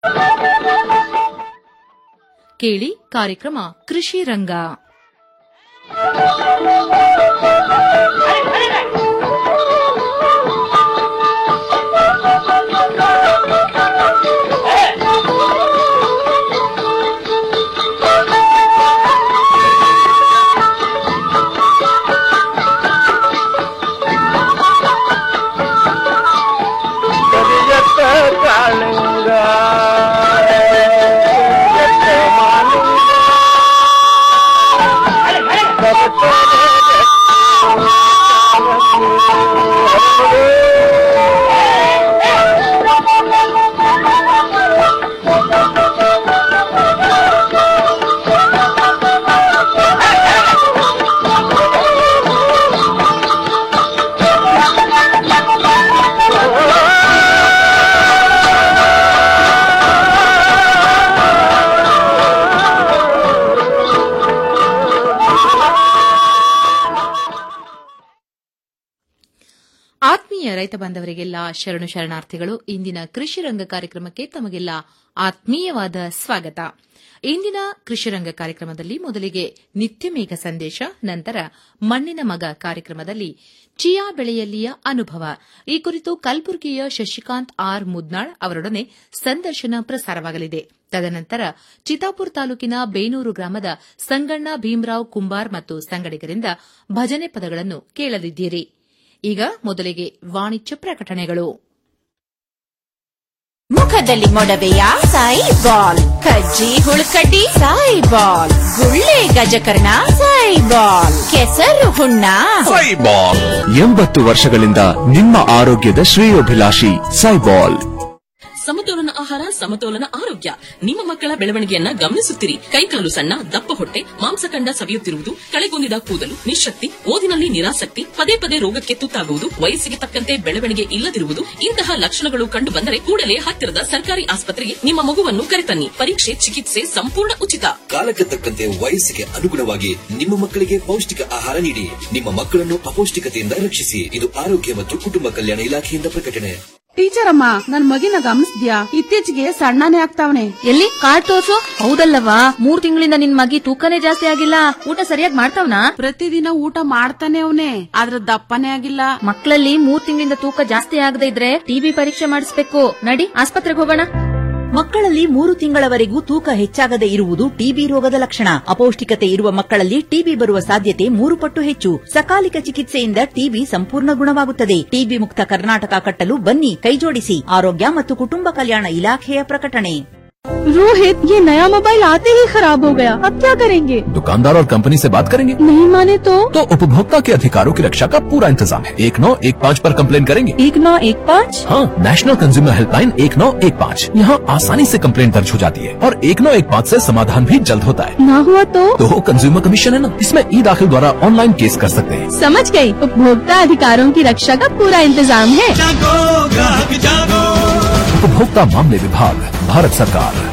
ಕೇಳಿ ಕಾರ್ಯಕ್ರಮ ಕೃಷಿ ರಂಗ ಕರಿಯತ್ತ ಕಾಳಿಂಗ ಎತ್ತ ಮಾಲಿಂಗ ಆತ್ಮೀಯ ರೈತ ಬಾಂಧವರಿಗೆಲ್ಲ ಶರಣು ಶರಣಾರ್ಥಿಗಳು ಇಂದಿನ ಕೃಷಿ ರಂಗ ಕಾರ್ಯಕ್ರಮಕ್ಕೆ ತಮಗೆಲ್ಲ ಆತ್ಮೀಯವಾದ ಸ್ವಾಗತ ಇಂದಿನ ಕೃಷಿ ರಂಗ ಕಾರ್ಯಕ್ರಮದಲ್ಲಿ ಮೊದಲಿಗೆ ನಿತ್ಯ ಮೇಘ ಸಂದೇಶ ನಂತರ ಮಣ್ಣಿನ ಮಗ ಕಾರ್ಯಕ್ರಮದಲ್ಲಿ ಚಿಯಾ ಬೆಳೆಯಲ್ಲಿಯ ಅನುಭವ ಈ ಕುರಿತು ಕಲಬುರಗಿಯ ಶಶಿಕಾಂತ್ ಆರ್ ಮುದ್ನಾಳ್ ಅವರೊಡನೆ ಸಂದರ್ಶನ ಪ್ರಸಾರವಾಗಲಿದೆ ತದನಂತರ ಚಿತಾಪುರ ತಾಲೂಕಿನ ಬೇನೂರು ಗ್ರಾಮದ ಸಂಗಣ್ಣ ಭೀಮರಾವ್ ಕುಂಬಾರ್ ಮತ್ತು ಸಂಗಡಿಗರಿಂದ ಭಜನೆ ಪದಗಳನ್ನು ಕೇಳಲಿದ್ದೀರಿ ಈಗ ಮೊದಲಿಗೆ ವಾಣಿಜ್ಯ ಪ್ರಕಟಣೆಗಳು ಮುಖದಲ್ಲಿ ಮೊಡವೆಯ ಸಾಯಿ ಬಾಲ್ ಕಜ್ಜಿ ಹುಳುಕಡ್ಡಿ ಸಾಯಿ ಬಾಲ್ ಗುಳ್ಳೆ ಗಜಕರ್ಣ ಸಾಯಿ ಬಾಲ್ ಕೆಸರು ಹುಣ್ಣ ಸೈಬಾಲ್ ಎಂಬತ್ತು ವರ್ಷಗಳಿಂದ ನಿಮ್ಮ ಆರೋಗ್ಯದ ಶ್ರೇಯೋಭಿಲಾಷಿ ಸೈಬಾಲ್ ಸಮತೋಲನ ಆಹಾರ ಸಮತೋಲನ ಆರೋಗ್ಯ ನಿಮ್ಮ ಮಕ್ಕಳ ಬೆಳವಣಿಗೆಯನ್ನ ಗಮನಿಸುತ್ತಿರಿ ಕೈಕಾಲು ಸಣ್ಣ ದಪ್ಪ ಹೊಟ್ಟೆ ಮಾಂಸಖಂಡ ಸವಿಯುತ್ತಿರುವುದು ಕಳೆಗುಂದಿದ ಕೂದಲು ನಿಶಕ್ತಿ ಓದಿನಲ್ಲಿ ನಿರಾಸಕ್ತಿ ಪದೇ ಪದೇ ರೋಗಕ್ಕೆ ತುತ್ತಾಗುವುದು ವಯಸ್ಸಿಗೆ ತಕ್ಕಂತೆ ಬೆಳವಣಿಗೆ ಇಲ್ಲದಿರುವುದು ಇಂತಹ ಲಕ್ಷಣಗಳು ಕಂಡು ಬಂದರೆ ಕೂಡಲೇ ಹತ್ತಿರದ ಸರ್ಕಾರಿ ಆಸ್ಪತ್ರೆಗೆ ನಿಮ್ಮ ಮಗುವನ್ನು ಕರೆತನ್ನಿ ಪರೀಕ್ಷೆ ಚಿಕಿತ್ಸೆ ಸಂಪೂರ್ಣ ಉಚಿತ ಕಾಲಕ್ಕೆ ತಕ್ಕಂತೆ ವಯಸ್ಸಿಗೆ ಅನುಗುಣವಾಗಿ ನಿಮ್ಮ ಮಕ್ಕಳಿಗೆ ಪೌಷ್ಟಿಕ ಆಹಾರ ನೀಡಿ ನಿಮ್ಮ ಮಕ್ಕಳನ್ನು ಅಪೌಷ್ಟಿಕತೆಯಿಂದ ರಕ್ಷಿಸಿ ಇದು ಆರೋಗ್ಯ ಮತ್ತು ಕುಟುಂಬ ಕಲ್ಯಾಣ ಇಲಾಖೆಯಿಂದ ಪ್ರಕಟಣೆ ಟೀಚರ್ ಅಮ್ಮ ನನ್ ಮಗಿನ ಗಮನಿಸ್ದ್ಯಾ ಇತ್ತೀಚೆಗೆ ಸಣ್ಣನೇ ಆಗ್ತಾವನೆ ಎಲ್ಲಿ ಕಾರ್ಡ್ ತೋರ್ಸು ಹೌದಲ್ಲವಾ ಮೂರ್ ತಿಂಗಳಿಂದ ನಿನ್ ಮಗಿ ತೂಕನೇ ಜಾಸ್ತಿ ಆಗಿಲ್ಲ ಊಟ ಸರಿಯಾಗಿ ಮಾಡ್ತಾವ್ನಾ ಪ್ರತಿದಿನ ಊಟ ಮಾಡ್ತಾನೆ ಅವನೇ ಆದ್ರ ದಪ್ಪನೇ ಆಗಿಲ್ಲ ಮಕ್ಕಳಲ್ಲಿ ಮೂರ್ ತಿಂಗಳಿಂದ ತೂಕ ಜಾಸ್ತಿ ಆಗದೆ ಇದ್ರೆ ಟಿಬಿ ಪರೀಕ್ಷೆ ಮಾಡಿಸ್ಬೇಕು ನಡಿ ಆಸ್ಪತ್ರೆಗೆ ಹೋಗೋಣ ಮಕ್ಕಳಲ್ಲಿ ಮೂರು ತಿಂಗಳವರೆಗೂ ತೂಕ ಹೆಚ್ಚಾಗದೆ ಇರುವುದು ಟಿಬಿ ರೋಗದ ಲಕ್ಷಣ ಅಪೌಷ್ಟಿಕತೆ ಇರುವ ಮಕ್ಕಳಲ್ಲಿ ಟಿಬಿ ಬರುವ ಸಾಧ್ಯತೆ ಮೂರು ಪಟ್ಟು ಹೆಚ್ಚು ಸಕಾಲಿಕ ಚಿಕಿತ್ಸೆಯಿಂದ ಟಿಬಿ ಸಂಪೂರ್ಣ ಗುಣವಾಗುತ್ತದೆ ಟಿಬಿ ಮುಕ್ತ ಕರ್ನಾಟಕ ಕಟ್ಟಲು ಬನ್ನಿ ಕೈಜೋಡಿಸಿ ಆರೋಗ್ಯ ಮತ್ತು ಕುಟುಂಬ ಕಲ್ಯಾಣ ಇಲಾಖೆಯ ಪ್ರಕಟಣೆ रोहित ये नया मोबाइल आते ही खराब हो गया अब क्या करेंगे दुकानदार और कंपनी से बात करेंगे नहीं माने तो तो उपभोक्ता के अधिकारों की रक्षा का पूरा इंतजाम है एक नौ एक पाँच पर कंप्लेन करेंगे एक नौ एक पाँच हाँ नेशनल कंज्यूमर हेल्पलाइन एक नौ एक पाँच यहाँ आसानी से कंप्लेन दर्ज हो जाती है और एक नौ एक पाँच ऐसी समाधान भी जल्द होता है ना हुआ तो तो कंज्यूमर कमीशन है ना इसमें ई दाखिल द्वारा ऑनलाइन केस कर सकते हैं समझ गई उपभोक्ता अधिकारों की रक्षा का पूरा इंतजाम है उपभोक्ता मामले विभाग भारत सरकार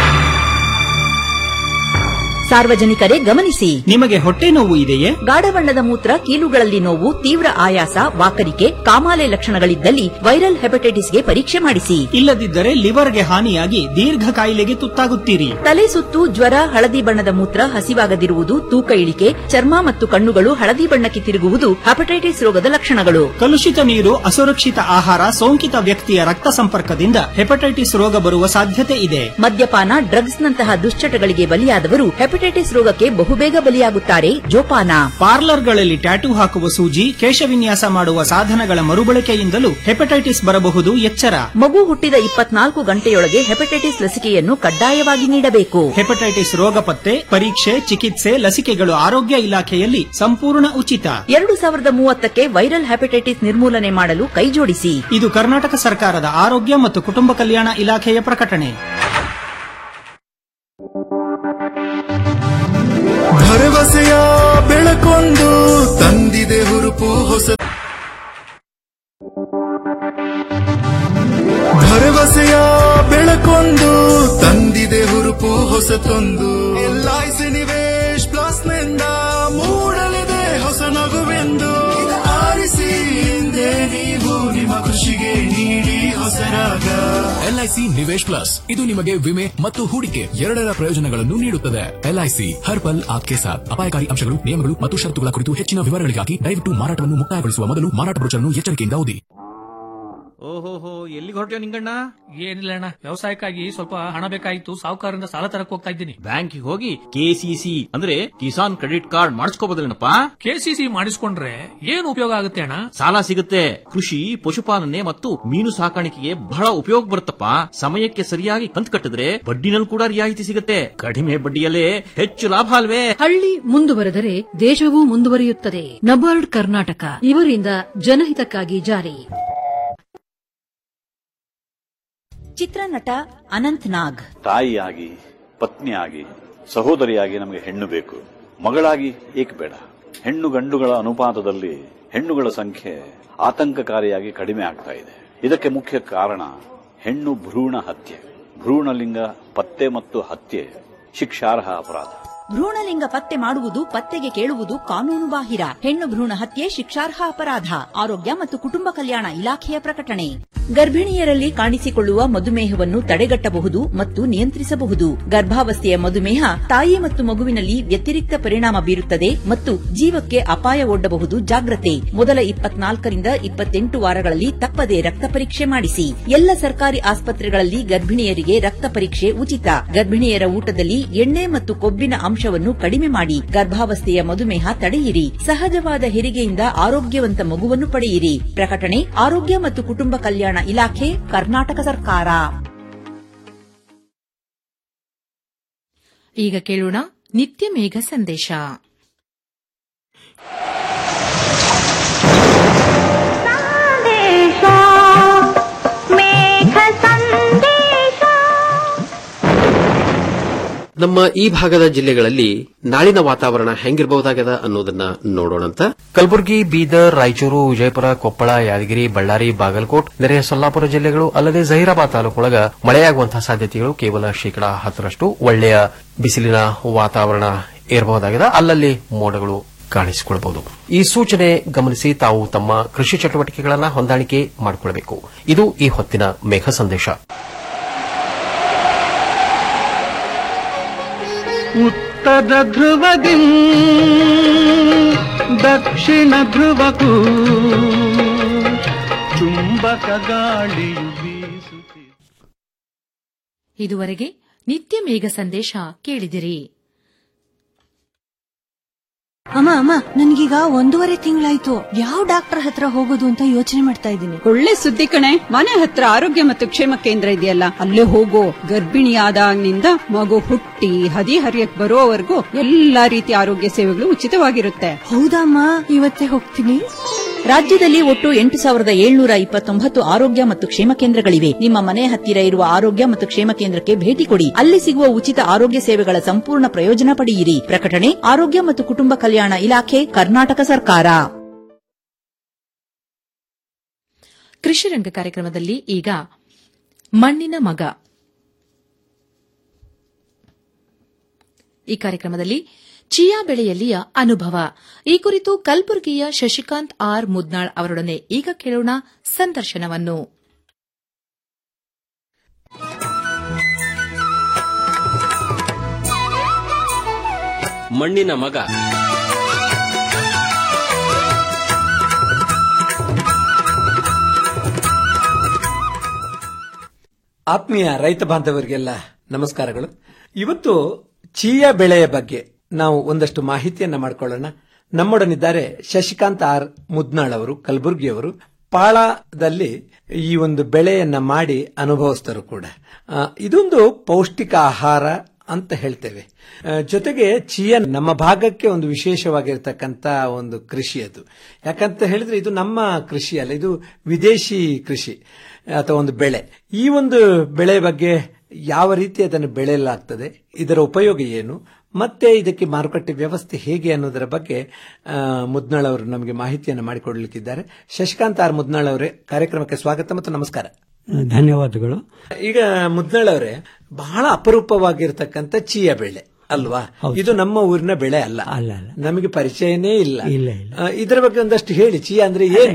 ಸಾರ್ವಜನಿಕರೇ ಗಮನಿಸಿ ನಿಮಗೆ ಹೊಟ್ಟೆ ನೋವು ಇದೆಯೇ ಗಾಢ ಬಣ್ಣದ ಮೂತ್ರ ಕೀಲುಗಳಲ್ಲಿ ನೋವು ತೀವ್ರ ಆಯಾಸ ವಾಕರಿಕೆ ಕಾಮಾಲೆ ಲಕ್ಷಣಗಳಿದ್ದಲ್ಲಿ ವೈರಲ್ ಹೆಪಟೈಟಿಸ್ಗೆ ಪರೀಕ್ಷೆ ಮಾಡಿಸಿ ಇಲ್ಲದಿದ್ದರೆ ಲಿವರ್ಗೆ ಹಾನಿಯಾಗಿ ದೀರ್ಘ ಕಾಯಿಲೆಗೆ ತುತ್ತಾಗುತ್ತೀರಿ ತಲೆ ಸುತ್ತು ಜ್ವರ ಹಳದಿ ಬಣ್ಣದ ಮೂತ್ರ ಹಸಿವಾಗದಿರುವುದು ತೂಕ ಇಳಿಕೆ ಚರ್ಮ ಮತ್ತು ಕಣ್ಣುಗಳು ಹಳದಿ ಬಣ್ಣಕ್ಕೆ ತಿರುಗುವುದು ಹೆಪಟೈಟಿಸ್ ರೋಗದ ಲಕ್ಷಣಗಳು ಕಲುಷಿತ ನೀರು ಅಸುರಕ್ಷಿತ ಆಹಾರ ಸೋಂಕಿತ ವ್ಯಕ್ತಿಯ ರಕ್ತ ಸಂಪರ್ಕದಿಂದ ಹೆಪಟೈಟಿಸ್ ರೋಗ ಬರುವ ಸಾಧ್ಯತೆ ಇದೆ ಮದ್ಯಪಾನ ಡ್ರಗ್ಸ್ ನಂತಹ ದುಶ್ಚಟಗಳಿಗೆ ಬಲಿಯಾದವರು ಹೆಪಟೈಟಿಸ್ ರೋಗಕ್ಕೆ ಬಹುಬೇಗ ಬಲಿಯಾಗುತ್ತಾರೆ ಜೋಪಾನ ಪಾರ್ಲರ್ಗಳಲ್ಲಿ ಟ್ಯಾಟೂ ಹಾಕುವ ಸೂಜಿ ಕೇಶವಿನ್ಯಾಸ ಮಾಡುವ ಸಾಧನಗಳ ಮರುಬಳಕೆಯಿಂದಲೂ ಹೆಪಟೈಟಿಸ್ ಬರಬಹುದು ಎಚ್ಚರ ಮಗು ಹುಟ್ಟಿದ ಇಪ್ಪತ್ನಾಲ್ಕು ಗಂಟೆಯೊಳಗೆ ಹೆಪಟೈಟಿಸ್ ಲಸಿಕೆಯನ್ನು ಕಡ್ಡಾಯವಾಗಿ ನೀಡಬೇಕು ಹೆಪಟೈಟಿಸ್ ರೋಗ ಪತ್ತೆ ಪರೀಕ್ಷೆ ಚಿಕಿತ್ಸೆ ಲಸಿಕೆಗಳು ಆರೋಗ್ಯ ಇಲಾಖೆಯಲ್ಲಿ ಸಂಪೂರ್ಣ ಉಚಿತ ಎರಡು ಸಾವಿರದ ಮೂವತ್ತಕ್ಕೆ ವೈರಲ್ ಹೆಪಟೈಟಿಸ್ ನಿರ್ಮೂಲನೆ ಮಾಡಲು ಕೈಜೋಡಿಸಿ ಇದು ಕರ್ನಾಟಕ ಸರ್ಕಾರದ ಆರೋಗ್ಯ ಮತ್ತು ಕುಟುಂಬ ಕಲ್ಯಾಣ ಇಲಾಖೆಯ ಪ್ರಕಟಣೆ ಭರವಸೆಯ ಬೆಳಕೊಂದು ತಂದಿದೆ ಹುರುಪು ಹೊಸ ಭರವಸೆಯ ಬೆಳಕೊಂದು ತಂದಿದೆ ಹುರುಪು ಹೊಸತೊಂದು ಎಲ್ಐಸಿ ನಿವೇಶ್ ಪ್ಲಸ್ ನಿಂದ ಮೂಡಲಿದೆ ಹೊಸ ನಗುವೆಂದು ಆರಿಸಿ ಹಿಂದೆ ನೀವು ನಿಮ್ಮ ಕೃಷಿಗೆ ನೀಡಿ ಹೊಸ ರಾಗ ಎಲ್ಐಸಿ ನಿವೇಶ್ ಪ್ಲಸ್ ಇದು ನಿಮಗೆ ವಿಮೆ ಮತ್ತು ಹೂಡಿಕೆ ಎರಡರ ಪ್ರಯೋಜನಗಳನ್ನು ನೀಡುತ್ತದೆ ಎಲ್ಐಸಿ ಹರ್ ಪಲ್ ಆಪ್ಕೆ ಸಾಥ್ ಅಪಾಯಕಾರಿ ಅಂಶಗಳು ನಿಯಮಗಳು ಮತ್ತು ಷರತ್ತುಗಳ ಕುರಿತು ಹೆಚ್ಚಿನ ವಿವರಗಳಿಗಾಗಿ ದಯವಿಟ್ಟು ಮಾರಾಟವನ್ನು ಮುಕ್ತಾಯಗೊಳಿಸುವ ಮೊದಲು ಮಾರಾಟ ಬ್ರೋಚರ್ನ್ನು ಎಚ್ಚರಿಕೆಯಿಂದ ಓದಿ ಓಹೋಹೋ ಎಲ್ಲಿಗೆ ಹೊರಟ್ಯೋ ನಿಂಗಣ್ಣ ಏನಿಲ್ಲ ಅಣ್ಣ ವ್ಯವಸಾಯಕ್ಕಾಗಿ ಸ್ವಲ್ಪ ಹಣ ಬೇಕಾಗಿತ್ತು ಸಾಹುಕಾರರಿಂದ ಸಾಲ ತರಕ್ ಹೋಗ್ತಾ ಇದ್ದೀನಿ ಬ್ಯಾಂಕಿಗೆ ಹೋಗಿ ಕೆಸಿಸಿ ಅಂದ್ರೆ ಕಿಸಾನ್ ಕ್ರೆಡಿಟ್ ಕಾರ್ಡ್ ಮಾಡಿಸ್ಕೋಬೋದಲ್ಲೇನಪ್ಪ ಕೆಸಿಸಿ ಮಾಡಿಸ್ಕೊಂಡ್ರೆ ಏನು ಉಪಯೋಗ ಆಗುತ್ತೆ ಅಣ್ಣ ಸಾಲ ಸಿಗುತ್ತೆ ಕೃಷಿ ಪಶುಪಾಲನೆ ಮತ್ತು ಮೀನು ಸಾಕಾಣಿಕೆಗೆ ಬಹಳ ಉಪಯೋಗ ಬರುತ್ತಪ್ಪ ಸಮಯಕ್ಕೆ ಸರಿಯಾಗಿ ಕಂತು ಕಟ್ಟಿದ್ರೆ ಬಡ್ಡಿನಲ್ಲಿ ಕೂಡ ರಿಯಾಯಿತಿ ಸಿಗುತ್ತೆ ಕಡಿಮೆ ಬಡ್ಡಿಯಲ್ಲೇ ಹೆಚ್ಚು ಲಾಭ ಅಲ್ವೇ ಹಳ್ಳಿ ಮುಂದುವರೆದರೆ ದೇಶವೂ ಮುಂದುವರಿಯುತ್ತದೆ ನಬಾರ್ಡ್ ಕರ್ನಾಟಕ ಇವರಿಂದ ಜನಹಿತಕ್ಕಾಗಿ ಜಾರಿ ಚಿತ್ರನಟ ಅನಂತ್ ನಾಗ್ ತಾಯಿಯಾಗಿ ಪತ್ನಿಯಾಗಿ ಸಹೋದರಿಯಾಗಿ ನಮಗೆ ಹೆಣ್ಣು ಬೇಕು ಮಗಳಾಗಿ ಏಕೆ ಬೇಡ ಹೆಣ್ಣು ಗಂಡುಗಳ ಅನುಪಾತದಲ್ಲಿ ಹೆಣ್ಣುಗಳ ಸಂಖ್ಯೆ ಆತಂಕಕಾರಿಯಾಗಿ ಕಡಿಮೆ ಆಗ್ತಾ ಇದೆ ಇದಕ್ಕೆ ಮುಖ್ಯ ಕಾರಣ ಹೆಣ್ಣು ಭ್ರೂಣ ಹತ್ಯೆ ಭ್ರೂಣಲಿಂಗ ಪತ್ತೆ ಮತ್ತು ಹತ್ಯೆ ಶಿಕ್ಷಾರ್ಹ ಅಪರಾಧ ಭ್ರೂಣಲಿಂಗ ಪತ್ತೆ ಮಾಡುವುದು ಪತ್ತೆಗೆ ಕೇಳುವುದು ಕಾನೂನು ಬಾಹಿರ ಹೆಣ್ಣು ಭ್ರೂಣ ಹತ್ಯೆ ಶಿಕ್ಷಾರ್ಹ ಅಪರಾಧ ಆರೋಗ್ಯ ಮತ್ತು ಕುಟುಂಬ ಕಲ್ಯಾಣ ಇಲಾಖೆಯ ಪ್ರಕಟಣೆ ಗರ್ಭಿಣಿಯರಲ್ಲಿ ಕಾಣಿಸಿಕೊಳ್ಳುವ ಮಧುಮೇಹವನ್ನು ತಡೆಗಟ್ಟಬಹುದು ಮತ್ತು ನಿಯಂತ್ರಿಸಬಹುದು ಗರ್ಭಾವಸ್ಥೆಯ ಮಧುಮೇಹ ತಾಯಿ ಮತ್ತು ಮಗುವಿನಲ್ಲಿ ವ್ಯತಿರಿಕ್ತ ಪರಿಣಾಮ ಬೀರುತ್ತದೆ ಮತ್ತು ಜೀವಕ್ಕೆ ಅಪಾಯ ಒಡ್ಡಬಹುದು ಜಾಗ್ರತೆ ಮೊದಲ ಇಪ್ಪತ್ನಾಲ್ಕರಿಂದ ಇಪ್ಪತ್ತೆಂಟು ವಾರಗಳಲ್ಲಿ ತಪ್ಪದೆ ರಕ್ತ ಪರೀಕ್ಷೆ ಮಾಡಿಸಿ ಎಲ್ಲ ಸರ್ಕಾರಿ ಆಸ್ಪತ್ರೆಗಳಲ್ಲಿ ಗರ್ಭಿಣಿಯರಿಗೆ ರಕ್ತ ಪರೀಕ್ಷೆ ಉಚಿತ ಗರ್ಭಿಣಿಯರ ಊಟದಲ್ಲಿ ಎಣ್ಣೆ ಮತ್ತು ಕೊಬ್ಬಿನ ಅಂಶವನ್ನು ಕಡಿಮೆ ಮಾಡಿ ಗರ್ಭಾವಸ್ಥೆಯ ಮಧುಮೇಹ ತಡೆಯಿರಿ ಸಹಜವಾದ ಹೆರಿಗೆಯಿಂದ ಆರೋಗ್ಯವಂತ ಮಗುವನ್ನು ಪಡೆಯಿರಿ ಪ್ರಕಟಣೆ ಆರೋಗ್ಯ ಮತ್ತು ಕುಟುಂಬ ಕಲ್ಯಾಣ ಇಲಾಖೆ ಕರ್ನಾಟಕ ಸರ್ಕಾರ ಈಗ ಕೇಳೋಣ ನಿತ್ಯ ಮೇಘ ಸಂದೇಶ ನಮ್ಮ ಈ ಭಾಗದ ಜಿಲ್ಲೆಗಳಲ್ಲಿ ನಾಳಿನ ವಾತಾವರಣ ಹೆಂಗಿರಬಹುದಾಗದ ಅನ್ನೋದನ್ನ ನೋಡೋಣಂತ ಕಲಬುರಗಿ ಬೀದರ್ ರಾಯಚೂರು ವಿಜಯಪುರ ಕೊಪ್ಪಳ ಯಾದಗಿರಿ ಬಳ್ಳಾರಿ ಬಾಗಲಕೋಟ್ ನೆರೆಯ ಸೊಲ್ಲಾಪುರ ಜಿಲ್ಲೆಗಳು ಅಲ್ಲದೆ ಜಹೀರಾಬಾದ್ ತಾಲೂಕೊಳಗ ಮಳೆಯಾಗುವಂತಹ ಸಾಧ್ಯತೆಗಳು ಕೇವಲ ಶೇಕಡಾ ಹತ್ತರಷ್ಟು ಒಳ್ಳೆಯ ಬಿಸಿಲಿನ ವಾತಾವರಣ ಇರಬಹುದಾಗಿದೆ ಅಲ್ಲಲ್ಲಿ ಮೋಡಗಳು ಕಾಣಿಸಿಕೊಳ್ಳಬಹುದು ಈ ಸೂಚನೆ ಗಮನಿಸಿ ತಾವು ತಮ್ಮ ಕೃಷಿ ಚಟುವಟಿಕೆಗಳನ್ನು ಹೊಂದಾಣಿಕೆ ಮಾಡಿಕೊಳ್ಳಬೇಕು ಇದು ಈ ಹೊತ್ತಿನ ಮೇಘ ಸಂದೇಶ ಉತ್ತರ ಧ್ರುವದಿ ದಕ್ಷಿಣ ಧ್ರುವಕ್ಕೂ ಚುಂಬಕ ಗಾಳಿಯು ಬೀಸುತ್ತಿದೆ ಇದುವರೆಗೆ ನಿತ್ಯ ಮೇಘ ಸಂದೇಶ ಕೇಳಿದಿರಿ ಅಮ್ಮ ಅಮ್ಮ ನನ್ಗೀಗ ಒಂದೂವರೆ ತಿಂಗಳಾಯ್ತು ಯಾವ ಡಾಕ್ಟರ್ ಹತ್ರ ಹೋಗೋದು ಅಂತ ಯೋಚನೆ ಮಾಡ್ತಾ ಇದ್ದೀನಿ ಒಳ್ಳೆ ಸುದ್ದಿ ಕಣೆ ಮನೆ ಹತ್ರ ಆರೋಗ್ಯ ಮತ್ತು ಕ್ಷೇಮ ಕೇಂದ್ರ ಇದೆಯಲ್ಲ ಅಲ್ಲೇ ಹೋಗೋ ಗರ್ಭಿಣಿಯಾದಾಗಿನಿಂದ ಮಗು ಹುಟ್ಟಿ ಹದಿ ಹರಿಯಕ್ ಬರೋವರೆಗೂ ಎಲ್ಲಾ ರೀತಿಯ ಆರೋಗ್ಯ ಸೇವೆಗಳು ಉಚಿತವಾಗಿರುತ್ತೆ ಹೌದಮ್ಮ ಇವತ್ತೇ ಹೋಗ್ತೀನಿ ರಾಜ್ಯದಲ್ಲಿ ಒಟ್ಟು ಎಂಟು ಸಾವಿರದ ಏಳ್ನೂರ ಇಪ್ಪತ್ತೊಂಬತ್ತು ಆರೋಗ್ಯ ಮತ್ತು ಕ್ಷೇಮ ಕೇಂದ್ರಗಳಿವೆ ನಿಮ್ಮ ಮನೆ ಹತ್ತಿರ ಇರುವ ಆರೋಗ್ಯ ಮತ್ತು ಕ್ಷೇಮ ಕೇಂದ್ರಕ್ಕೆ ಭೇಟಿ ಕೊಡಿ ಅಲ್ಲಿ ಸಿಗುವ ಉಚಿತ ಆರೋಗ್ಯ ಸೇವೆಗಳ ಸಂಪೂರ್ಣ ಪ್ರಯೋಜನ ಪಡೆಯಿರಿ ಪ್ರಕಟಣೆ ಆರೋಗ್ಯ ಮತ್ತು ಕುಟುಂಬ ಕಲ್ಯಾಣ ಇಲಾಖೆ ಕರ್ನಾಟಕ ಸರ್ಕಾರ ಕೃಷಿ ರಂಗ ಕಾರ್ಯಕ್ರಮದಲ್ಲಿ ಈಗ ಮಣ್ಣಿನ ಮಗ ಈ ಕಾರ್ಯಕ್ರಮದಲ್ಲಿ ಚಿಯಾ ಬೆಳೆಯಲ್ಲಿಯ ಅನುಭವ ಈ ಕುರಿತು ಕಲಬುರಗಿಯ ಶಶಿಕಾಂತ್ ಆರ್ ಮುದ್ನಾಳ್ ಅವರೊಡನೆ ಈಗ ಕೇಳೋಣ ಸಂದರ್ಶನವನ್ನು ಮಣ್ಣಿನ ಮಗ ಆತ್ಮೀಯ ರೈತ ಬಾಂಧವರಿಗೆಲ್ಲ ನಮಸ್ಕಾರಗಳು ಇವತ್ತು ಚೀಯಾ ಬೆಳೆಯ ಬಗ್ಗೆ ನಾವು ಒಂದಷ್ಟು ಮಾಹಿತಿಯನ್ನ ಮಾಡಿಕೊಳ್ಳೋಣ ನಮ್ಮೊಡನಿದ್ದಾರೆ ಶಶಿಕಾಂತ್ ಆರ್ ಮುದ್ನಾಳ್ ಅವರು ಕಲಬುರಗಿಯವರು ಪಾಳದಲ್ಲಿ ಈ ಒಂದು ಬೆಳೆಯನ್ನ ಮಾಡಿ ಅನುಭವಿಸ್ತರು ಕೂಡ ಆ, ಇದೊಂದು ಪೌಷ್ಟಿಕ ಆಹಾರ ಅಂತ ಹೇಳ್ತೇವೆ ಆ, ಜೊತೆಗೆ ಚಿಯಾ ನಮ್ಮ ಭಾಗಕ್ಕೆ ಒಂದು ವಿಶೇಷವಾಗಿರ್ತಕ್ಕಂಥ ಒಂದು ಕೃಷಿ ಅದು ಯಾಕಂತ ಹೇಳಿದ್ರೆ ಇದು ನಮ್ಮ ಕೃಷಿ ಅಲ್ಲ ಇದು ವಿದೇಶಿ ಕೃಷಿ ಅಥವಾ ಒಂದು ಬೆಳೆ ಈ ಒಂದು ಬೆಳೆ ಬಗ್ಗೆ ಯಾವ ರೀತಿ ಅದನ್ನು ಬೆಳೆಯಲಾಗ್ತದೆ ಇದರ ಉಪಯೋಗ ಏನು ಮತ್ತೆ ಇದಕ್ಕೆ ಮಾರುಕಟ್ಟೆ ವ್ಯವಸ್ಥೆ ಹೇಗೆ ಅನ್ನೋದರ ಬಗ್ಗೆ ಆ, ಮುದ್ನಾಳ್ ಅವರು ನಮಗೆ ಮಾಹಿತಿಯನ್ನು ಮಾಡಿಕೊಡ್ಲಿಕ್ಕಿದ್ದಾರೆ ಶಶಿಕಾಂತ್ ಆರ್ ಮುದ್ನಾಳ್ ಅವರೇ ಕಾರ್ಯಕ್ರಮಕ್ಕೆ ಸ್ವಾಗತ ಮತ್ತು ನಮಸ್ಕಾರ ಧನ್ಯವಾದಗಳು ಈಗ ಮುದ್ನಾಳ್ ಅವರೇ ಬಹಳ ಅಪರೂಪವಾಗಿರ್ತಕ್ಕಂಥ ಚೀಯ ಬೆಳೆ ಅಲ್ವಾ ಇದು ನಮ್ಮ ಊರಿನ ಬೆಳೆ ಅಲ್ಲ ಅಲ್ಲ ಅಲ್ಲ ನಮಗೆ ಪರಿಚಯನೇ ಇಲ್ಲ ಇಲ್ಲ ಇಲ್ಲ ಆ, ಇದರ ಬಗ್ಗೆ ಒಂದಷ್ಟು ಹೇಳಿ ಚೀಯ ಅಂದ್ರೆ ಏನು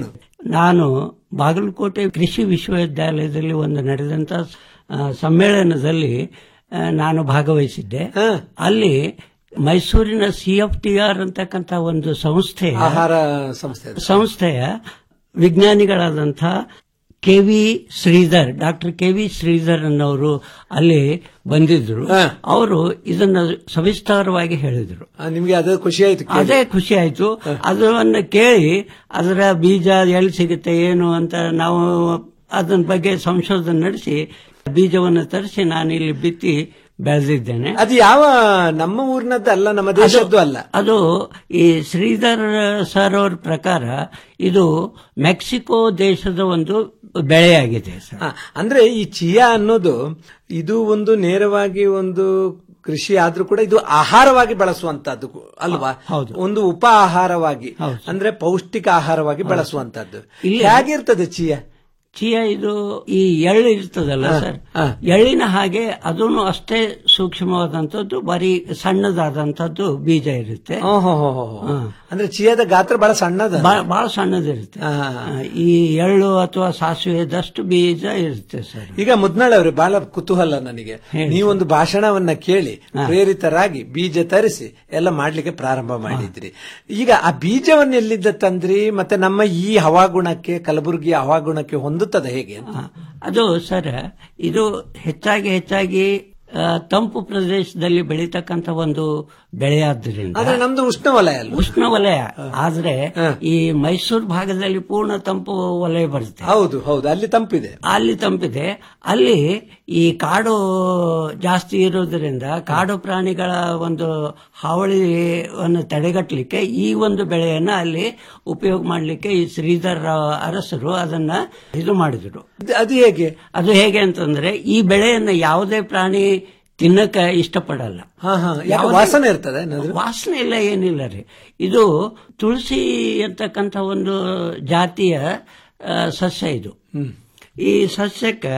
ನಾನು ಬಾಗಲಕೋಟೆ ಕೃಷಿ ವಿಶ್ವವಿದ್ಯಾಲಯದಲ್ಲಿ ಒಂದು ನಡೆದಂತ ಆ, ಸಮ್ಮೇಳನದಲ್ಲಿ ಆ, ನಾನು ಭಾಗವಹಿಸಿದ್ದೆ ಅಲ್ಲಿ ಮೈಸೂರಿನ ಸಿಎಫ್ಟಿಆರ್ ಅಂತಕ್ಕಂಥ ಒಂದು ಸಂಸ್ಥೆ ಆಹಾರ ಸಂಸ್ಥೆ ಅದು. ಸಂಸ್ಥೆಯ ವಿಜ್ಞಾನಿಗಳಾದಂಥ K V Shridhar doctor K V Shridhar ಅನ್ನೋರು ಅಲ್ಲಿ ಬಂದಿದ್ರು ಅವರು ಇದನ್ನ ಸವಿಸ್ತಾರವಾಗಿ ಹೇಳಿದ್ರು ಆ, ನಿಮ್ಗೆ ಅದು ಖುಷಿ ಆಯ್ತು ಕೇಳಿ. ಅದೇ ಖುಷಿ ಆಯ್ತು ಅದನ್ನ ಕೇಳಿ ಅದರ ಬೀಜ ಎಲ್ಲಿ ಸಿಗುತ್ತೆ ಏನು ಅಂತ ನಾವು ಅದನ್ನ ಬಗ್ಗೆ ಸಂಶೋಧನೆ ನಡೆಸಿ ಬೀಜವನ್ನು ತರಿಸಿ ನಾನು ಇಲ್ಲಿ ಬಿತ್ತಿ ಬೆಳೆದಿದ್ದೇನೆ ಅದು ಯಾವ ನಮ್ಮ ಊರಿನದ್ದು ಅಲ್ಲ ನಮ್ಮ ದೇಶದ್ದು ಅಲ್ಲ ಅದು ಈ ಶ್ರೀಧರ್ ಸರ್ ಅವ್ರ ಪ್ರಕಾರ ಇದು ಮೆಕ್ಸಿಕೋ ದೇಶದ ಒಂದು ಬೆಳೆಯಾಗಿದೆ ಸರ್ ಆ, ಅಂದ್ರೆ ಈ ಚಿಯಾ ಅನ್ನೋದು ಇದು ಒಂದು ನೇರವಾಗಿ ಒಂದು ಕೃಷಿ ಆದ್ರೂ ಕೂಡ ಇದು ಆಹಾರವಾಗಿ ಬಳಸುವಂತದ್ದು ಅಲ್ವಾ ಹೌದು. ಒಂದು ಉಪ ಆಹಾರವಾಗಿ ಅಂದ್ರೆ ಪೌಷ್ಟಿಕ ಆಹಾರವಾಗಿ ಬಳಸುವಂತದ್ದು ಇಲ್ಲಿ- ಹೇಗಿರ್ತದೆ ಚಿಯಾ ಚಿಯಾ ಇದು ಈ ಎಳ್ಳು ಇರ್ತದಲ್ಲ ಹಾ, ಸರ್ ಹಾ. ಎಳ್ಳಿನ ಹಾಗೆ ಅದನ್ನು ಅಷ್ಟೇ ಸೂಕ್ಷ್ಮವಾದಂತದ್ದು ಬರೀ ಸಣ್ಣದಾದಂತದ್ದು ಬೀಜ ಇರುತ್ತೆ ಓಹೋಹೋಹೋ. ಹಾ. ಅಂದ್ರೆ ಚಿಯಾದ ಗಾತ್ರ ಬಹಳ ಸಣ್ಣದ ಬಹಳ- ಬಹಳ ಸಣ್ಣದಿರುತ್ತೆ ಆ, ಈ ಎಳ್ಳು ಅಥವಾ ಸಾಸಿವೆದಷ್ಟು ಬೀಜ ಇರುತ್ತೆ ಸರ್ ಈಗ ಮುದ್ನಾಳ್ ಅವ್ರೆ ಬಹಳ ಕುತೂಹಲ ನನಗೆ ನೀವೊಂದು ಭಾಷಣವನ್ನ ಕೇಳಿ ಪ್ರೇರಿತರಾಗಿ ಬೀಜ ತರಿಸಿ ಎಲ್ಲ ಮಾಡ್ಲಿಕ್ಕೆ ಪ್ರಾರಂಭ ಮಾಡಿದ್ರಿ ಈಗ ಆ ಬೀಜವನ್ನ ಎಲ್ಲಿದ್ದ ತಂದ್ರಿ ಮತ್ತೆ ನಮ್ಮ ಈ ಹವಾಗುಣಕ್ಕೆ ಕಲಬುರಗಿಯ ಹವಾಗುಣಕ್ಕೆ ಹೊಂದುತ್ತದೆ ಹೇಗೆ ಅಂತ? ಅದು ಸರ್ ಇದು ಹೆಚ್ಚಾಗಿ ಹೆಚ್ಚಾಗಿ ಆ, ತಂಪು ಪ್ರದೇಶದಲ್ಲಿ ಬೆಳೀತಕ್ಕಂಥ ಒಂದು ಬೆಳೆಯಾದ್ದರಿಂದ ಆದ್ರೆ ನಮ್ದು ಉಷ್ಣವಲಯ ಅಲ್ಲ ಉಷ್ಣವಲಯ ಆದ್ರೆ ಈ ಮೈಸೂರು ಭಾಗದಲ್ಲಿ ಪೂರ್ಣ ತಂಪು ವಲಯ ಬರುತ್ತೆ ಹೌದು ಹೌದು ಅಲ್ಲಿ ತಂಪಿದೆ ಅಲ್ಲಿ ತಂಪಿದೆ ಅಲ್ಲಿ ಈ ಕಾಡು ಜಾಸ್ತಿ ಇರೋದ್ರಿಂದ ಕಾಡು ಪ್ರಾಣಿಗಳ ಒಂದು ಹಾವಳಿಯನ್ನು ತಡೆಗಟ್ಟಲಿಕ್ಕೆ ಈ ಒಂದು ಬೆಳೆಯನ್ನ ಅಲ್ಲಿ ಉಪಯೋಗ ಮಾಡಲಿಕ್ಕೆ ಈ ಶ್ರೀಧರ್ ಅರಸರು ಅದನ್ನ ಇದು ಮಾಡಿದ್ರು ಅದು ಹೇಗೆ ಅದು ಹೇಗೆ ಅಂತಂದ್ರೆ ಈ ಬೆಳೆಯನ್ನ ಯಾವುದೇ ಪ್ರಾಣಿ ತಿನ್ನಕ ಇಷ್ಟಪಡಲ್ಲ ಹಾ ಹಾ ಯಾಕೆ ಯಾವುದೇ- ವಾಸನೆ ಇರ್ತದೆ ಏನಾದ್ರು? ವಾಸನೆ ಇಲ್ಲ ಏನಿಲ್ಲ ರೀ ಇದು ತುಳಸಿ ಅಂತಕ್ಕಂಥ ಒಂದು ಜಾತಿಯ ಆ, ಸಸ್ಯ ಇದು ಈ ಸಸ್ಯಕ್ಕೆ